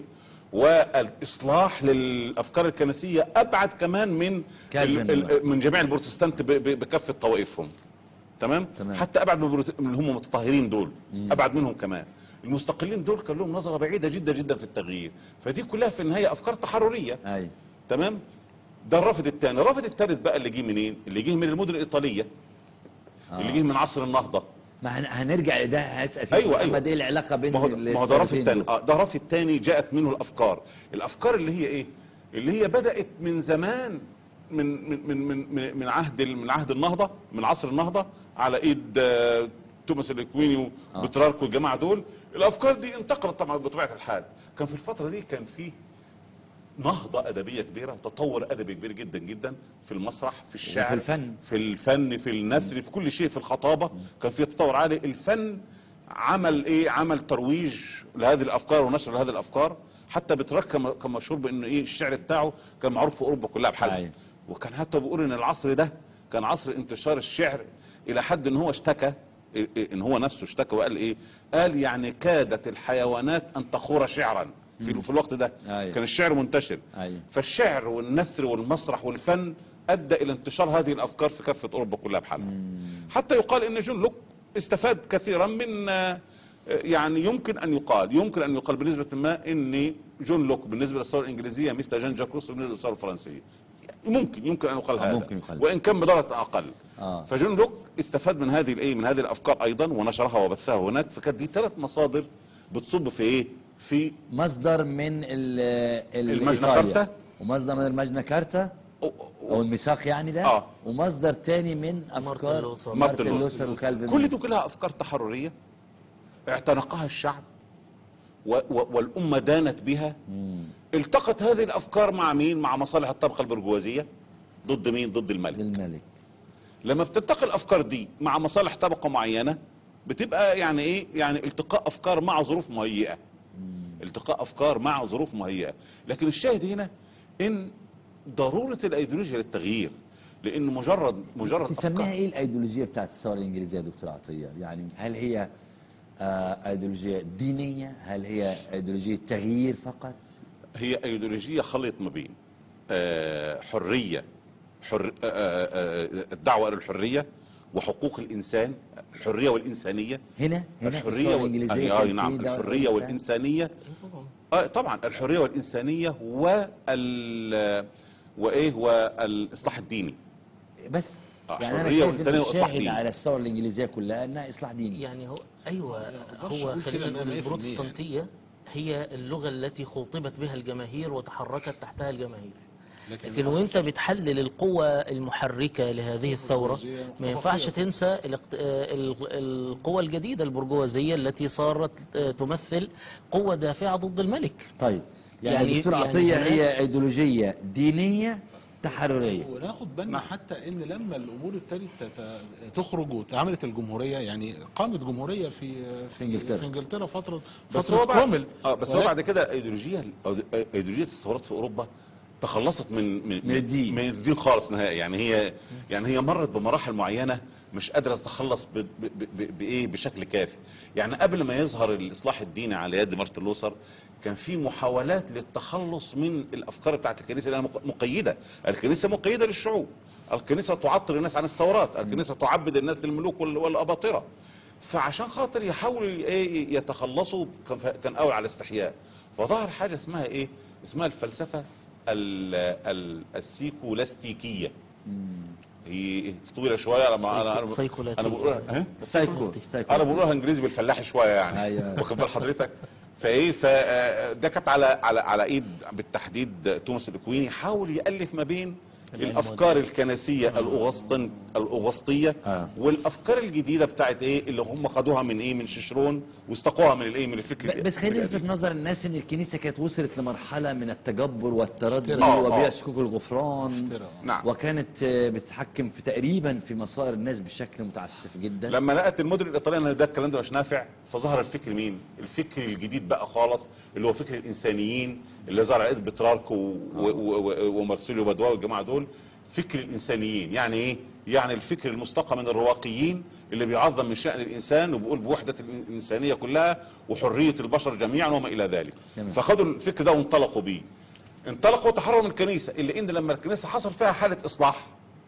والاصلاح للافكار الكنسيه ابعد كمان من كالفن ال... بقى. ال... من جميع البروتستانت ب... ب... بكافه طوائفهم تمام؟, تمام. حتى ابعد من, البروت... من اللي هم متطهرين دول ابعد منهم كمان المستقلين دول كان لهم نظره بعيده جدا جدا في التغيير فدي كلها في النهايه افكار تحرريه اي تمام ده الرافد الثاني الرافد الثالث بقى اللي جه منين اللي جه من المدن الايطاليه آه. اللي جه من عصر النهضه ما هن- هنرجع لده هسال فيه أيوة، محمد أيوة. ايه العلاقه بين ما هو ما هو ده الرافد الثلاثين الثاني دول؟ اه ده الرافد الثاني جاءت منه الافكار الافكار اللي هي ايه اللي هي بدات من زمان من من من من, من, من عهد ال- من عهد النهضه من عصر النهضه على ايد آه توماس الاكويني وبترارك والجماعه دول الافكار دي انتقلت طبعا بطبيعه الحال كان في الفتره دي كان في نهضة أدبية كبيرة تطور أدبي كبير جدا جدا في المسرح في الشعر وفي الفن. في الفن في النثر في كل شيء في الخطابة كان في تطور عالي الفن عمل ايه عمل ترويج لهذه الافكار ونشر لهذه الافكار حتى بتراك كان كان مشهور بانه ايه الشعر بتاعه كان معروف في اوروبا كلها بحالها أيوة. وكان حتى بيقول ان العصر ده كان عصر انتشار الشعر الى حد ان هو اشتكى إيه إيه ان هو نفسه اشتكى وقال ايه قال يعني كادت الحيوانات ان تخور شعرا في, في الوقت ده أيوة. كان الشعر منتشر أيوة. فالشعر والنثر والمسرح والفن ادى الى انتشار هذه الافكار في كافه اوروبا كلها بحالها حتى يقال ان جون لوك استفاد كثيرا من آه، يعني يمكن ان يقال يمكن ان يقال بنسبه ما ان جون لوك بالنسبه للثوره الانجليزيه مثل جان جاك روسو بالنسبه للثوره الفرنسيه ممكن يمكن ان يقال آه، هذا ممكن يقال. وان كان بدرجه اقل آه. فجون لوك استفاد من هذه الايه من هذه الافكار ايضا ونشرها وبثها هناك فكانت دي ثلاث مصادر بتصب في ايه في مصدر من ال ال الماجنا إيطاليا، كارتا. ومصدر من الماجنا كارتا او الميثاق يعني ده آه. ومصدر تاني من افكار لوثر. مارتن مارتن لوثر وكالفين كل دي كلها افكار تحرريه اعتنقها الشعب و و والامه دانت بها التقت هذه الافكار مع مين مع مصالح الطبقه البرجوازيه ضد مين ضد الملك للملك لما بتلتقي الافكار دي مع مصالح طبقه معينه بتبقى يعني ايه يعني التقاء افكار مع ظروف مهيئه التقاء افكار مع ظروف مهيئه لكن الشاهد هنا ان ضروره الايديولوجيا للتغيير لان مجرد مجرد تسميها افكار ايه الايديولوجيه بتاعت الثوره الانجليزيه يا دكتور عطيه يعني هل هي آه ايديولوجيه دينيه هل هي ايديولوجيه تغيير فقط هي ايديولوجيه خلط ما بين آه، حريه حر آه، آه، آه، الدعوه الى الحريه وحقوق الانسان الحريه والانسانيه هنا هنا في الحريه الثوره وال- الانجليزيه آه، كان في نعم دعوة الحريه للإنسان. والانسانيه اه طبعا الحريه والانسانيه وال وايه والاصلاح الديني بس آه، يعني انا حرية شايف وإنسانية ان وإصلاح الشاهد ديني. على الثوره الانجليزيه كلها انها اصلاح ديني يعني هو ايوه أقدرش هو أقول خلينا كده نقول إنها 100% البروتستانتيه هي اللغه التي خوطبت بها الجماهير وتحركت تحتها الجماهير لكن لكن الأصل- وانت بتحلل القوة المحركة لهذه الثورة البرجوازية ما ينفعش طبقية. تنسى الاقت- آه، ال- القوة الجديدة البرجوازية التي صارت آه، تمثل قوة دافعة ضد الملك طيب يعني, يعني- دكتور يعني عطيه هناك- هي ايديولوجيه دينيه تحرريه وناخد بالنا حتى ان لما الامور ابتدت تت- تخرج واتعملت الجمهوريه يعني قامت جمهوريه في في إنجلترا. في انجلترا فتره بس فتره هو بعد كرومل اه بس هو ولكن- بعد كده ايديولوجيه ايديولوجيه الثورات في اوروبا تخلصت من من من الدين. من الدين خالص نهائي يعني هي يعني هي مرت بمراحل معينه مش قادره تتخلص ب- ب- ب- بايه بشكل كافي يعني قبل ما يظهر الاصلاح الديني على يد مارتن لوثر كان في محاولات للتخلص من الافكار بتاعت الكنيسه لانها مق- مقيده الكنيسه مقيده للشعوب الكنيسه تعطل الناس عن الثورات الكنيسه تعبد الناس للملوك وال- والاباطره فعشان خاطر يحاولوا ايه يتخلصوا كان ف- كان اول على استحياء فظهر حاجه اسمها ايه اسمها الفلسفه ال- ال- السيكولاستيكيه هي طويله شويه انا انا انا, سيكولاتية. أنا بقولها ها؟ سايكو سايكو انا بقولها انجليزي بالفلاحي شويه يعني أيوة. واخد بال حضرتك فايه فده كانت على على على ايد بالتحديد توماس الاكويني حاول يالف ما بين العلم الافكار الكنسيه الاغسطن الاغسطيه آه. والافكار الجديده بتاعت ايه اللي هم خدوها من ايه من شيشرون واستقوها من الايه من الفكر ب- بس خلينا القديم. نلفت نظر الناس ان الكنيسه كانت وصلت لمرحله من التجبر والتردي افتراء. آه، وبيع آه. شكوك الغفران افتراء. نعم. وكانت آه، بتتحكم في تقريبا في مصائر الناس بشكل متعسف جدا لما لقت المدن الايطاليه ان ده الكلام ده مش نافع فظهر الفكر مين؟ الفكر الجديد بقى خالص اللي هو فكر الانسانيين اللي ظهر على ايد بترارك و- و- و- ومارسيليو بادوا والجماعه دول فكر الانسانيين يعني ايه؟ يعني الفكر المستقى من الرواقيين اللي بيعظم من شأن الانسان وبيقول بوحده الانسانيه كلها وحريه البشر جميعا وما الى ذلك. تمام. فخدوا الفكر ده وانطلقوا بيه. انطلقوا وتحرروا من الكنيسه الا ان لما الكنيسه حصل فيها حاله اصلاح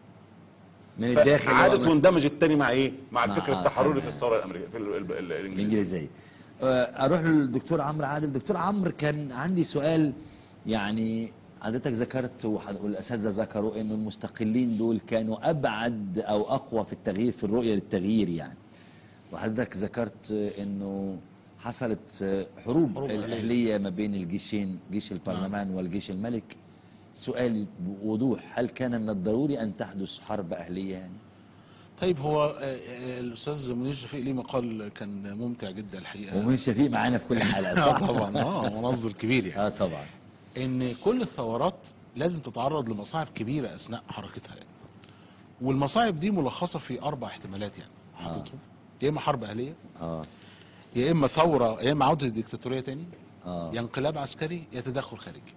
من الداخل عادت ومن- واندمجت تاني مع ايه؟ مع مع- الفكر التحرري تمام. في الثوره الامريكيه في ال- ال- ال- الانجليزيه الانجليزيه آه، اروح للدكتور عمرو عادل دكتور عمرو كان عندي سؤال يعني حضرتك ذكرت وح- والاساتذه ذكروا ان المستقلين دول كانوا ابعد او اقوى في التغيير في الرؤيه للتغيير يعني وحضرتك ذكرت آه، انه حصلت آه، حروب حروب أهلية. الاهليه ما بين الجيشين جيش البرلمان والجيش الملك سؤال بوضوح هل كان من الضروري ان تحدث حرب اهليه يعني طيب هو آه، آه، الاستاذ منير شفيق ليه مقال كان ممتع جدا الحقيقه ومن شفيق معانا في كل حلقه آه، صح طبعا اه منظر كبير يعني اه طبعا ان كل الثورات لازم تتعرض لمصاعب كبيره اثناء حركتها يعني. والمصاعب دي ملخصه في اربع احتمالات يعني حاططهم يا اما حرب اهليه اه يا اما ثوره يا اما عوده الدكتاتوريه تاني آه. يا انقلاب عسكري يا تدخل خارجي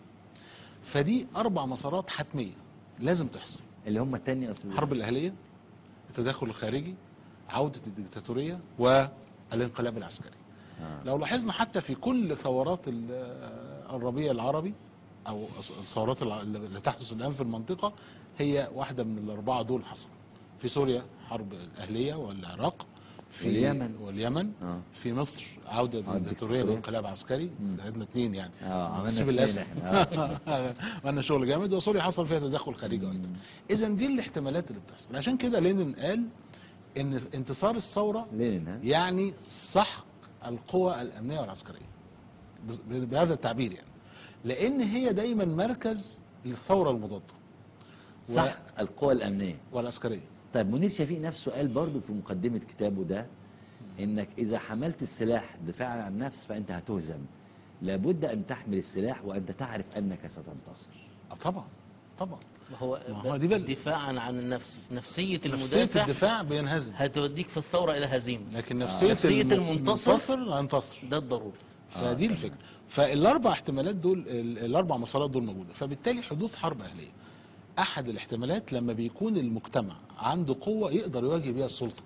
فدي اربع مسارات حتميه لازم تحصل اللي هم التاني يا استاذ الحرب الاهليه التدخل الخارجي عوده الدكتاتوريه والانقلاب العسكري آه. لو لاحظنا حتى في كل ثورات ال- الربيع العربي او الثورات الع- اللي تحدث الان في المنطقه هي واحده من الاربعه دول حصل في سوريا حرب الاهليه والعراق في واليمن. واليمن آه. في مصر عوده الدكتاتورية. الدكتاتوريه بانقلاب عسكري عندنا اثنين يعني آه، عملنا نسيب اتنين الاسم إحنا. عملنا شغل جامد وسوريا حصل فيها تدخل خارجي ايضا اذا دي الاحتمالات اللي بتحصل عشان كده لينين قال ان انتصار الثوره لينين ها يعني سحق القوى الامنيه والعسكريه بس- بهذا التعبير يعني لان هي دايما مركز للثوره المضاده و- سحق القوى الامنيه والعسكريه طيب منير شفيق نفسه قال برضه في مقدمه كتابه ده انك اذا حملت السلاح دفاعا عن النفس فانت هتهزم لابد ان تحمل السلاح وانت تعرف انك ستنتصر آه طبعا طبعا ما هو, ما هو دي بقى- دفاعا عن النفس نفسية نفسيه المدافع الدفاع بينهزم هتوديك في الثورة إلى هزيمة لكن نفسيه, نفسية الم- المنتصر المنتصر هينتصر ده الضروري فدي الفكره فالاربع احتمالات دول ال- الاربع مسارات دول موجوده فبالتالي حدوث حرب اهليه احد الاحتمالات لما بيكون المجتمع عنده قوه يقدر يواجه بيها السلطه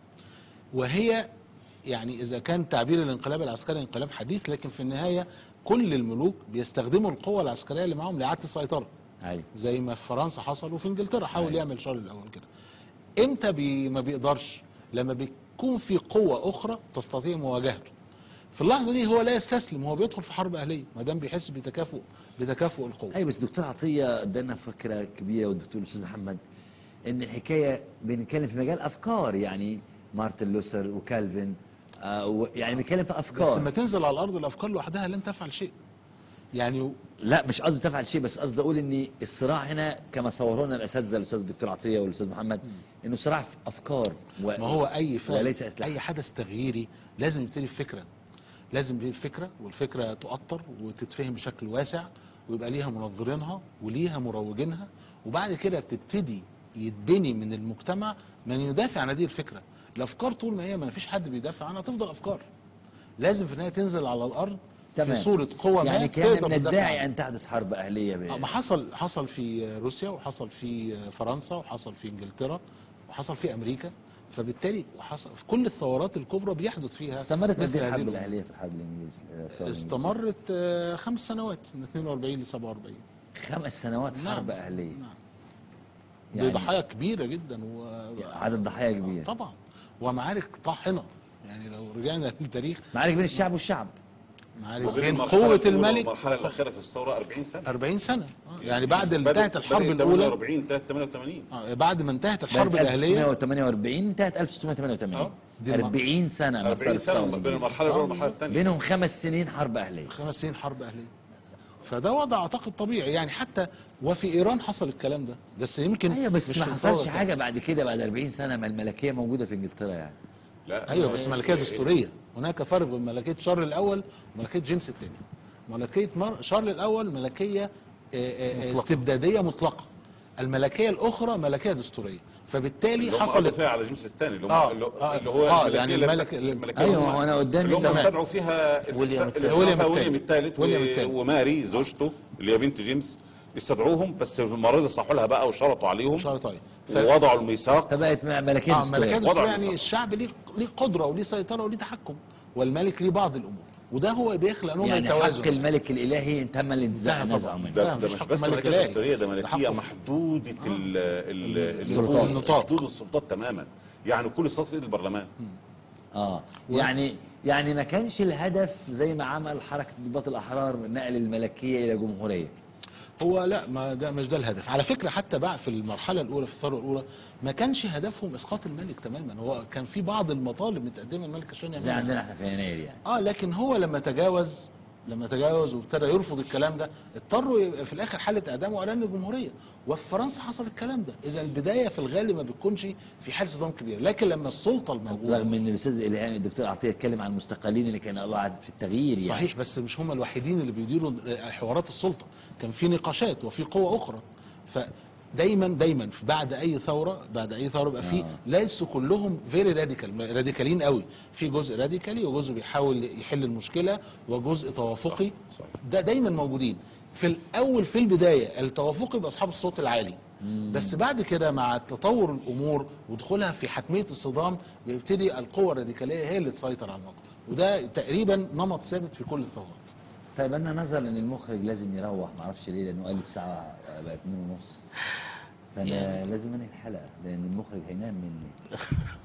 وهي يعني اذا كان تعبير الانقلاب العسكري انقلاب حديث لكن في النهايه كل الملوك بيستخدموا القوه العسكريه اللي معاهم لاعاده السيطره ايوه زي ما في فرنسا حصل وفي انجلترا حاول أيوة. يعمل شارل الاول كده امتى بي ما بيقدرش لما بيكون في قوه اخرى تستطيع مواجهته في اللحظه دي هو لا يستسلم هو بيدخل في حرب اهليه ما دام بيحس بتكافؤ بتكافؤ القوه ايوه بس دكتور عطيه ادانا فكره كبيره والدكتور الاستاذ محمد ان الحكايه بنتكلم في مجال افكار يعني مارتن لوثر وكالفن آه و- يعني بنتكلم في بس افكار لما تنزل على الارض الافكار لوحدها لن تفعل شيء يعني لا مش قصدي تفعل شيء بس قصدي اقول ان الصراع هنا كما صوروه لنا الاساتذه الاستاذ الدكتور عطيه والاستاذ محمد انه صراع في افكار و... ما هو اي فعل وليس اسلحه اي حدث تغييري لازم يبتدي بفكره لازم يبتدي بفكره والفكره تؤطر وتتفهم بشكل واسع ويبقى ليها منظرينها وليها مروجينها وبعد كده بتبتدي يتبني من المجتمع من يدافع عن هذه الفكره الافكار طول ما هي ما فيش حد بيدافع عنها تفضل افكار لازم في النهايه تنزل على الارض تمام. في صوره قوه ما يعني كان تقدر من تدافع الداعي عنها. ان تحدث حرب اهليه آه، ب... ما حصل حصل في روسيا وحصل في فرنسا وحصل في انجلترا وحصل في امريكا فبالتالي حصل في كل الثورات الكبرى بيحدث فيها استمرت مثل قد ايه هذه الحرب الأمور. الاهليه في الحرب الانجليزيه الثورة الإنجليزية؟ استمرت آه، خمس سنوات من 42 ل 47 خمس سنوات حرب نعم. اهليه نعم. يعني- بضحايا كبيره جدا و... عدد ضحايا كبير طبعا ومعارك طاحنه يعني لو رجعنا للتاريخ معارك بين الشعب والشعب معارك وبين بين المرحلة قوه الأولى الملك والمرحله الاخيره في الثوره 40 سنه 40 سنه آه، يعني بعد بدأ- انتهت الحرب بدأت الاولى 48 88 آه، بعد ما انتهت الحرب بدأت الاهليه 1648 انتهت 1688 آه. دي الم- 40 سنه مسار 40 الثوره سنه بين الإنجليزية. المرحله الاولى والمرحله الثانيه بينهم خمس سنين حرب اهليه خمس سنين حرب اهليه فده وضع اعتقد طبيعي يعني حتى وفي ايران حصل الكلام ده بس يمكن ايوه بس مش ما في حصلش الثورة حاجه بعد كده بعد 40 سنه ما الملكيه موجوده في انجلترا يعني لا ايوه بس ملكيه دستوريه هناك فرق بين ملكيه شارل الاول وملكيه جيمس الثاني ملكيه مر... شارل الاول ملكيه آه، آه، استبداديه مطلقه الملكيه الاخرى ملكيه دستوريه فبالتالي اللي هم حصل ردوا فيها على جيمس الثاني اللي هم آه، اللي آه، اللي هو آه، الملكية يعني اللي الملك- بتاع- اللي- الملكية أيوة، هم- وأنا قدامي اللي هم تمام. استدعوا فيها ويليام الس- الثالث. ويليام ويليام الثالث. الثالث ويليام و- الثالث. وماري زوجته اللي هي بنت جيمس استدعوهم بس في المره دي صحوا لها بقى وشرطوا عليهم شارل عليه ف... ووضعوا الميثاق فبقت ملكيه اه دستوريه ملكيه وضع دستوريه يعني النظام. الشعب ليه ليه قدره وليه سيطره وليه تحكم والملك ليه بعض الامور وده هو بيخلق نوع من يعني التوازن حق الملك الالهي تم الانتزاع انتهى نزعه طبعاً. منه ده, لا، ده مش مش حق بس ملك ملكيه إلهي. دستوريه ده ده ملكيه حق محدوده ال- ال- السلطات. النفوذ النطاق. محدود السلطات تماما يعني كل السلطات في ايد البرلمان اه يعني يعني ما كانش الهدف زي ما عمل حركه ضباط الاحرار نقل الملكيه الى جمهوريه هو لا ما ده مش ده الهدف على فكره حتى بقى في المرحله الاولى في الثوره الاولى ما كانش هدفهم اسقاط الملك تماما هو كان في بعض المطالب متقدمه الملك عشان زي يعملها عندنا احنا في يناير يعني اه لكن هو لما تجاوز لما تجاوز وابتدى يرفض الكلام ده اضطروا يبقى في الاخر حاله اعدام واعلان الجمهوريه وفي فرنسا حصل الكلام ده اذا البدايه في الغالب ما بتكونش في حال صدام كبير لكن لما السلطه الموجوده رغم ان الاستاذ الهامي الدكتور عطيه اتكلم عن المستقلين اللي كان الله في التغيير يعني صحيح بس مش هم الوحيدين اللي بيديروا حوارات السلطه كان في نقاشات وفي قوة اخرى فدايما دايما في بعد اي ثوره بعد اي ثوره بقى في آه. ليسوا كلهم فيري راديكال راديكالين قوي في جزء راديكالي وجزء بيحاول يحل المشكله وجزء توافقي صح. ده دايما موجودين في الاول في البدايه التوافقي يبقى اصحاب الصوت العالي بس بعد كده مع تطور الامور ودخولها في حتميه الصدام بيبتدي القوى الراديكاليه هي اللي تسيطر على الموقف وده تقريبا نمط ثابت في كل الثورات طيب انا نظرا ان المخرج لازم يروح ما اعرفش ليه لانه قال الساعه بقت 2 ونص فانا يعني. لازم انهي الحلقه لان المخرج هينام مني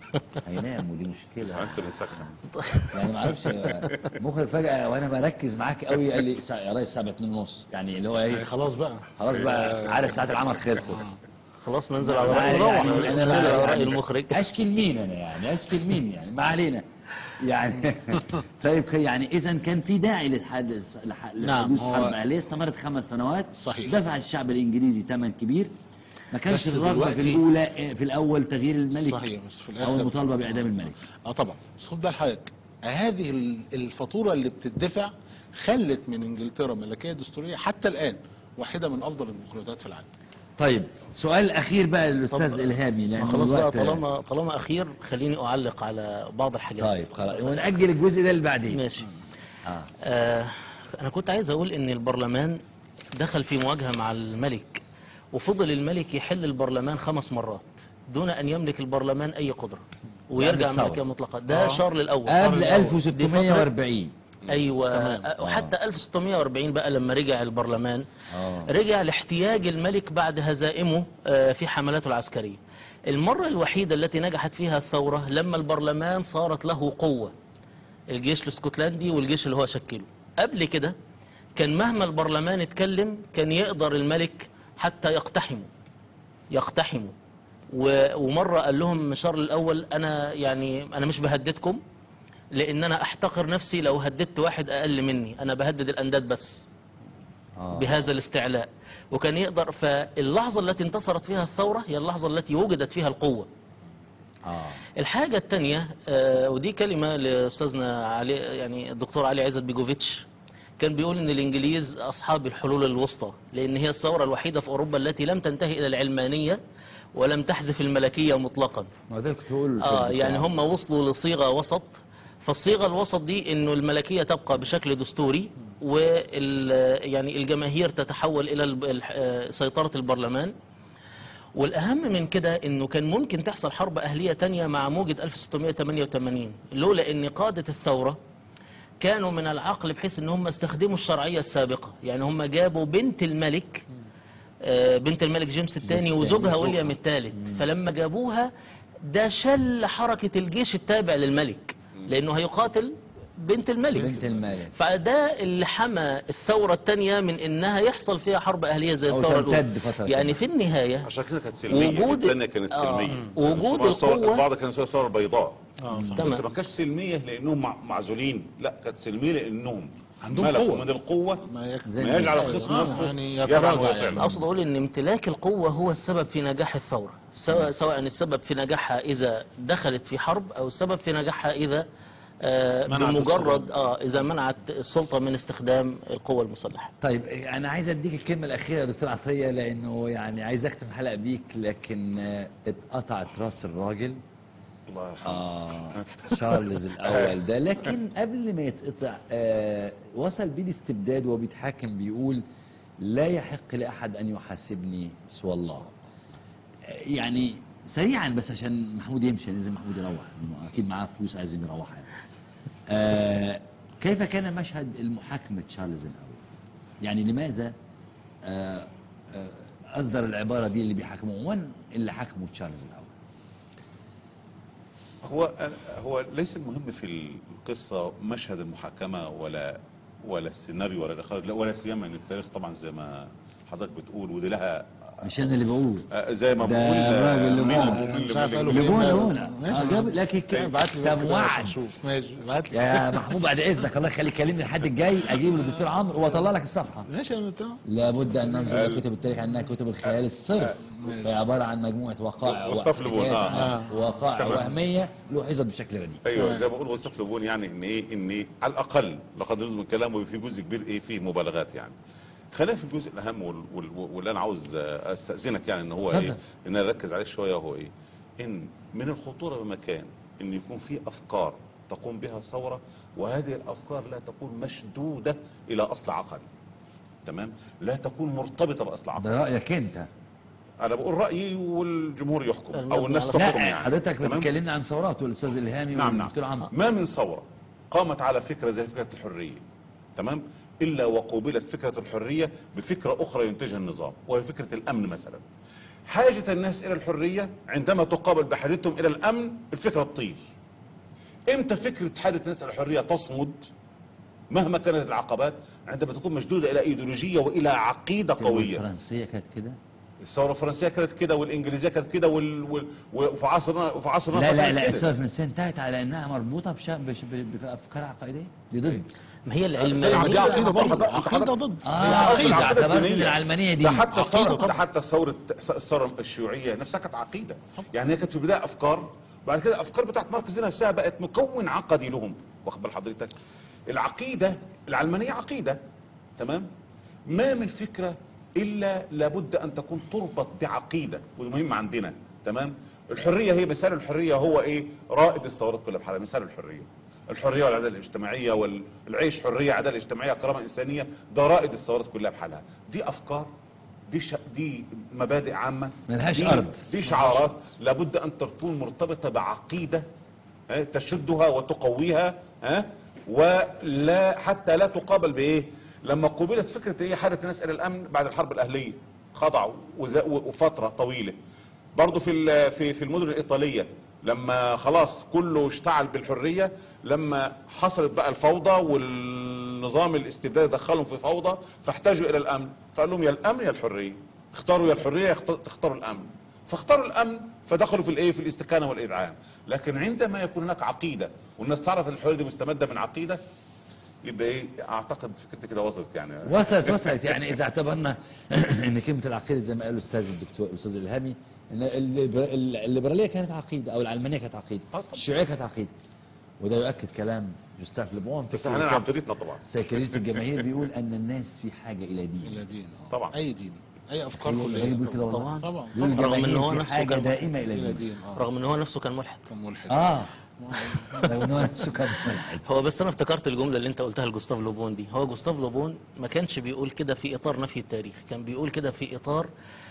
هينام ودي مشكله لسه بنسخن يعني ما اعرفش المخرج فجاه وانا بركز معاك قوي قال لي "سا- يا ريس الساعه بقت 2 ونص يعني اللي هو يعني ايه خلاص بقى خلاص بقى عدد ساعات العمل خلصت خلاص ننزل على يعني- رأي يعني نروح أنا مش بقى- مشكلة على رأي يعني المخرج اشكي لمين انا يعني اشكي لمين يعني ما علينا يعني طيب يعني اذا كان في داعي للحادث لح- نعم، لحدوث هو- حرب اهليه استمرت خمس سنوات صحيح. دفع الشعب الانجليزي ثمن كبير ما كانش بس الرغبه في دلوقتي- الاولى في الاول تغيير الملك صحيح، بس في او الآخر- المطالبه باعدام الملك اه طبعا بس خد بال حضرتك هذه ال- الفاتوره اللي بتدفع خلت من انجلترا ملكيه دستوريه حتى الان واحده من افضل الديمقراطيات في العالم طيب سؤال اخير بقى للاستاذ الهامي لان خلاص بقى الوقت- طالما طالما اخير خليني اعلق على بعض الحاجات طيب خلاص ونأجل الجزء ده اللي بعدين ماشي آه انا كنت عايز اقول ان البرلمان دخل في مواجهه مع الملك وفضل الملك يحل البرلمان خمس مرات دون ان يملك البرلمان اي قدره ويرجع الثورة. ملكيه مطلقه ده شارل الاول قبل شارل الأول. دي فترة- 1640 ايوه تمام. أه، وحتى 1640 بقى لما رجع البرلمان آه. رجع لاحتياج الملك بعد هزائمه آه، في حملاته العسكريه المره الوحيده التي نجحت فيها الثوره لما البرلمان صارت له قوه الجيش الاسكتلندي والجيش اللي هو شكله قبل كده كان مهما البرلمان اتكلم كان يقدر الملك حتى يقتحمه يقتحموا و- ومره قال لهم شارل الاول انا يعني انا مش بهددكم لان انا احتقر نفسي لو هددت واحد اقل مني انا بهدد الانداد بس بهذا الاستعلاء وكان يقدر فاللحظة التي انتصرت فيها الثورة هي اللحظة التي وجدت فيها القوة اه الحاجة التانية آه، ودي كلمة لأستاذنا علي يعني الدكتور علي عزت بيجوفيتش كان بيقول إن الإنجليز أصحاب الحلول الوسطى لأن هي الثورة الوحيدة في أوروبا التي لم تنتهي إلى العلمانية ولم تحذف الملكية مطلقا ما ده كنت بقول اه يعني هم وصلوا لصيغه وسط فالصيغه الوسط دي انه الملكيه تبقى بشكل دستوري وال يعني الجماهير تتحول الى الب- الح- آه، سيطره البرلمان والاهم من كده انه كان ممكن تحصل حرب اهليه تانية مع موجه 1688 لولا ان قاده الثوره كانوا من العقل بحيث ان هم استخدموا الشرعيه السابقه يعني هم جابوا بنت الملك آه، بنت الملك جيمس الثاني وزوجها ويليام الثالث فلما جابوها ده شل حركة الجيش التابع للملك لأنه هيقاتل بنت الملك بنت الملك. فده اللي حمى الثورة الثانية من إنها يحصل فيها حرب أهلية زي أو الثورة تمتد الأولى فترة يعني في النهاية عشان كده كانت سلميه وجود- الثانيه كانت آه. سلميه وجود بس الثورة- القوة- البعض كان يسميها الثوره البيضاء اه صح. بس تمام. ما كانتش سلميه لانهم مع- معزولين لا كانت سلميه لانهم عندهم ملكوا قوة. من القوه ما يك- زي ما يجعل ما- الخصم آه، نفسه يعني يفعل يتراجع ويطيع يعني. له. أقصد أقول إن امتلاك القوة هو السبب في نجاح الثورة سواء سواء السبب في نجاحها إذا دخلت في حرب أو السبب في نجاحها إذا آه منعت بمجرد آه إذا منعت السلطة من استخدام القوة المسلحة طيب انا عايز اديك الكلمه الاخيره يا دكتور عطيه لانه يعني عايز اختم الحلقه بيك لكن آه، اتقطعت راس الراجل الله يرحمه آه شارلز الاول ده لكن قبل ما يتقطع آه وصل بيه الاستبداد وهو بيتحاكم بيقول لا يحق لاحد ان يحاسبني سوى الله آه، يعني سريعا بس عشان محمود يمشي لازم محمود يروح لأنه اكيد معاه فلوس عايز يروح يعني. آه كيف كان مشهد المحاكمه تشارلز الاول؟ يعني لماذا آه آه اصدر العباره دي اللي بيحاكموه وين اللي حاكموا تشارلز الاول؟ هو هو ليس المهم في القصه مشهد المحاكمه ولا ولا السيناريو ولا الاخراج لا ولا سيما ان التاريخ طبعا زي ما حضرتك بتقول ودي لها مش انا اللي بقول آه، زي ما ده بقول آه، الراجل اللي مين هو- اللي- مين مش اللي- عارف مين قالوا اللي- فين اللي بقى، هو بس هنا. ماشي آه، جاب لك الك- ابعت لي كان كده وعد. عشان اشوف ماشي ابعت لي يا محمود بعد اذنك الله يخليك كلمني الحد الجاي اجيب للدكتور عمرو واطلع لك الصفحه ماشي انا تمام لابد ان ننظر الى كتب التاريخ انها كتب الخيال الصرف هي عباره عن مجموعه وقائع مصطفى لبون، وحكايات آه. عن وقائع تمام. وهميه لوحظت بشكل رديء ايوه زي ما بقول مصطفى لبون يعني ان ايه ان إيه على الاقل لقد يجوز من كلامه في جزء كبير ايه فيه مبالغات يعني خلينا في الجزء الاهم وال- وال- واللي انا عاوز آه، استاذنك يعني ان هو اتفضل. ايه ان انا اركز عليه شويه هو ايه ان من الخطوره بمكان ان يكون في افكار تقوم بها ثوره وهذه الافكار لا تكون مشدوده الى اصل عقدي تمام لا تكون مرتبطه باصل عقدي ده رايك انت انا بقول رايي والجمهور يحكم او المبنى الناس على تحكم لا يعني حضرتك تمام؟ بتكلمنا عن ثورات والاستاذ الهامي نعم نعم والدكتور عمرو ما من ثورة قامت على فكرة زي فكرة الحرية تمام إلا وقوبلت فكرة الحرية بفكرة أخرى ينتجها النظام وهي فكرة الأمن مثلا حاجة الناس إلى الحرية عندما تقابل بحاجتهم إلى الأمن الفكرة تطير إمتى فكرة حاجة الناس إلى الحرية تصمد مهما كانت العقبات عندما تكون مشدودة إلى إيديولوجية وإلى عقيدة قوية الفرنسيه كانت كده الثورة الفرنسية كانت كده والإنجليزية كانت كده وال... وال... وفي عصرنا وفي عصرنا لا لا كانت لا كده. الثوره الفرنسيه انتهت على انها مربوطه بش... بش... ب- بافكار عقائديه دي ضد ما هي دي العلمانية عقيده برضه حضرتك- عقيده ضد اه مش قصدي عقيده العقيدة اعتبرت ان الدينية. العلمانيه دي ده حتى الثوره عقيدة ده حتى الثوره الثوره الشيوعيه نفسها كانت عقيده يعني هي كانت في البدايه افكار بعد كده الافكار بتاعت ماركس دي نفسها بقت مكون عقدي لهم واخد بال حضرتك العقيده العلمانيه عقيده تمام ما من فكره الا لابد ان تكون تربط بعقيده وده مهم عندنا تمام الحريه هي مثال الحريه هو ايه رائد الثورات كلها بحالها مثال الحريه الحريه والعداله الاجتماعيه والعيش حريه عداله اجتماعيه كرامه انسانيه ده رائد الثورات كلها بحالها دي افكار دي ش... دي مبادئ عامه ملهاش دي أرض. دي شعارات لابد ان تكون مرتبطه بعقيده ها، تشدها وتقويها ها ولا حتى لا تقابل بايه لما قوبلت فكره ايه حاله الناس الى الامن بعد الحرب الاهليه خضعوا وز- وفتره طويله برضه في ال- في في المدن الايطاليه لما خلاص كله اشتعل بالحريه لما حصلت بقى الفوضى والنظام الاستبدادي دخلهم في فوضى فاحتاجوا الى الامن فقال لهم يا الامن يا الحريه اختاروا يا الحريه يا اخت- تختاروا الامن فاختاروا الامن فدخلوا في الايه في الاستكانه والاذعان لكن عندما يكون هناك عقيده والناس تعرف ان الحريه دي مستمده من عقيده يبقى ايه اعتقد فكرتي كده وصلت يعني وصلت وصلت يعني اذا اعتبرنا ان كلمه العقيده زي ما قال الاستاذ الدكتور الاستاذ الهامي ان الليبر- الليبراليه كانت عقيده او العلمانيه كانت عقيده طبعا. الشيوعيه كانت عقيده وده يؤكد كلام جوستاف ليبون في بس احنا كتاب عقيدتنا طبعا سيكولوجية الجماهير بيقول ان الناس في حاجه الى دين الى دين آه. طبعا. اي دين اي افكار هو كليه بيقول كده والله. طبعا طبعا بيقول رغم إن الجماهير هو في نفسه حاجه كان دائمه الى الى الدين دين اه رغم ان هو نفسه كان ملحد كان ملحد اه لو إن هو نفسه كان ملحد. هو بس انا افتكرت الجمله اللي انت قلتها لجوستاف لوبون دي هو جوستاف لوبون ما كانش بيقول كده في اطار نفي التاريخ كان بيقول كده في اطار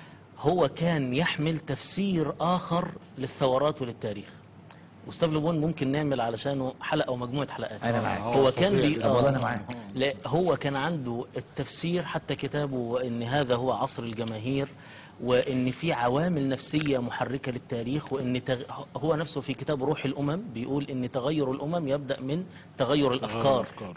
هو كان يحمل تفسير اخر للثورات وللتاريخ جوستاف لوبون ممكن نعمل علشانه حلقه او مجموعه حلقات أنا معاك. هو هو كان فظيع بي... كده. طب والله أنا معاك. لا هو كان عنده التفسير حتى كتابه ان هذا هو عصر الجماهير وان في عوامل نفسيه محركه للتاريخ وان تغ... هو نفسه في كتاب روح الامم بيقول ان تغير الامم يبدا من تغير الافكار افكار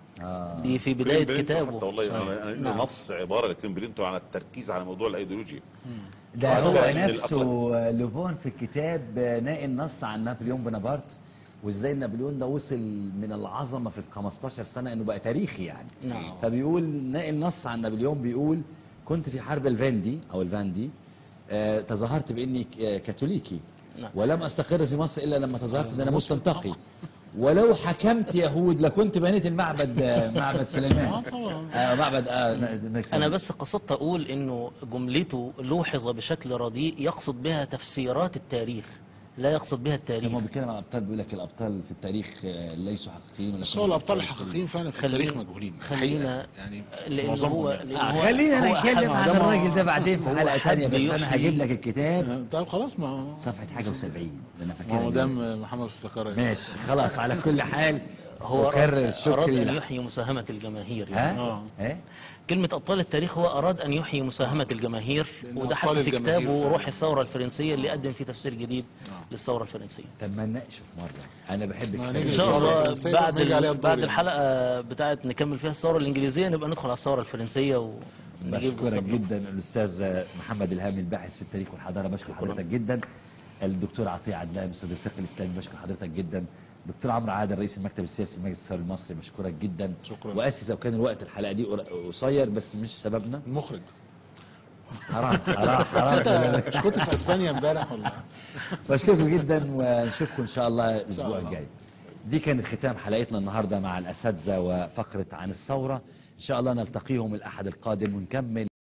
دي في بدايه كلين بلينتو حتى كتابه والله أنا- أنا نعم. نص عباره لكلين بلينتو على التركيز على موضوع الايديولوجيا ده وعلى هو فهم نفسه لوبون في الكتاب ناقل نص عن نابليون بونابرت وازاي نابليون ده وصل من العظمه في ال 15 سنه انه بقى تاريخي يعني نعم. فبيقول ناقل نص عن نابليون بيقول كنت في حرب الفاندي او الفاندي آه تظاهرت باني ك- آه، كاثوليكي نعم. ولم استقر في مصر الا لما تظاهرت ان انا مسلم تقي ولو حكمت يهود لكنت بنيت المعبد آه، معبد سليمان اه طبعا آه معبد آه مكسب. انا بس قصدت اقول انه جملته لوحظ بشكل رديء يقصد بها تفسيرات التاريخ لا يقصد بها التاريخ لما بيتكلم عن الابطال بيقول لك الابطال في التاريخ آه، ليسوا حقيقيين بس هو الابطال الحقيقيين فعلا في خلينا- التاريخ مجهولين خلينا- الحقيقة. يعني لان معظمهم هو يعني. لأن آه هو- خلينا هو نتكلم حد- عن ده ما- الراجل ده بعدين في هو حلقه حد ثانيه بس انا يحيي- هجيب لك الكتاب طيب خلاص ما صفحه حاجه و70 ده انا ما هو فاكرها دام محمد افتكرها ماشي خلاص على كل حال هو اكرر اراد شكري ان لك يحيي مساهمه الجماهير يعني ها آه. ها كلمة أبطال التاريخ هو أراد أن يحيي مساهمة الجماهير لأن وده أبطال حتى في الجماهير كتابه فعلا. روح الثورة الفرنسية اللي قدم فيه تفسير جديد للثورة الفرنسية طب ما نناقشه في مره انا بحب ما الكتاب نيجي إن شاء الثورة الله الفرنسية بعد نيجي عليها ال- الدور بعد يعني. الحلقة بتاعت نكمل فيها الثورة الإنجليزية نبقى ندخل على الثورة الفرنسية ونجيب بشكرك جوستاف لوبون. جدا الاستاذ محمد الهامي الباحث في التاريخ والحضاره بشكر حضرتك جدا الدكتور عطيه عدلان استاذ الفقه الاسلامي بشكر حضرتك جدا دكتور عمرو عادل رئيس المكتب السياسي المجلس الثوري المصري بشكرك جدا شكرا. واسف لو كان الوقت الحلقه دي قصير بس مش سببنا المخرج حرام حرام بس حرام انت مش كنت في اسبانيا امبارح ولا بشكركم جدا ونشوفكم ان شاء الله الاسبوع الله. الجاي دي كانت ختام حلقتنا النهارده مع الاساتذه وفقره عن الثوره ان شاء الله نلتقيهم الاحد القادم ونكمل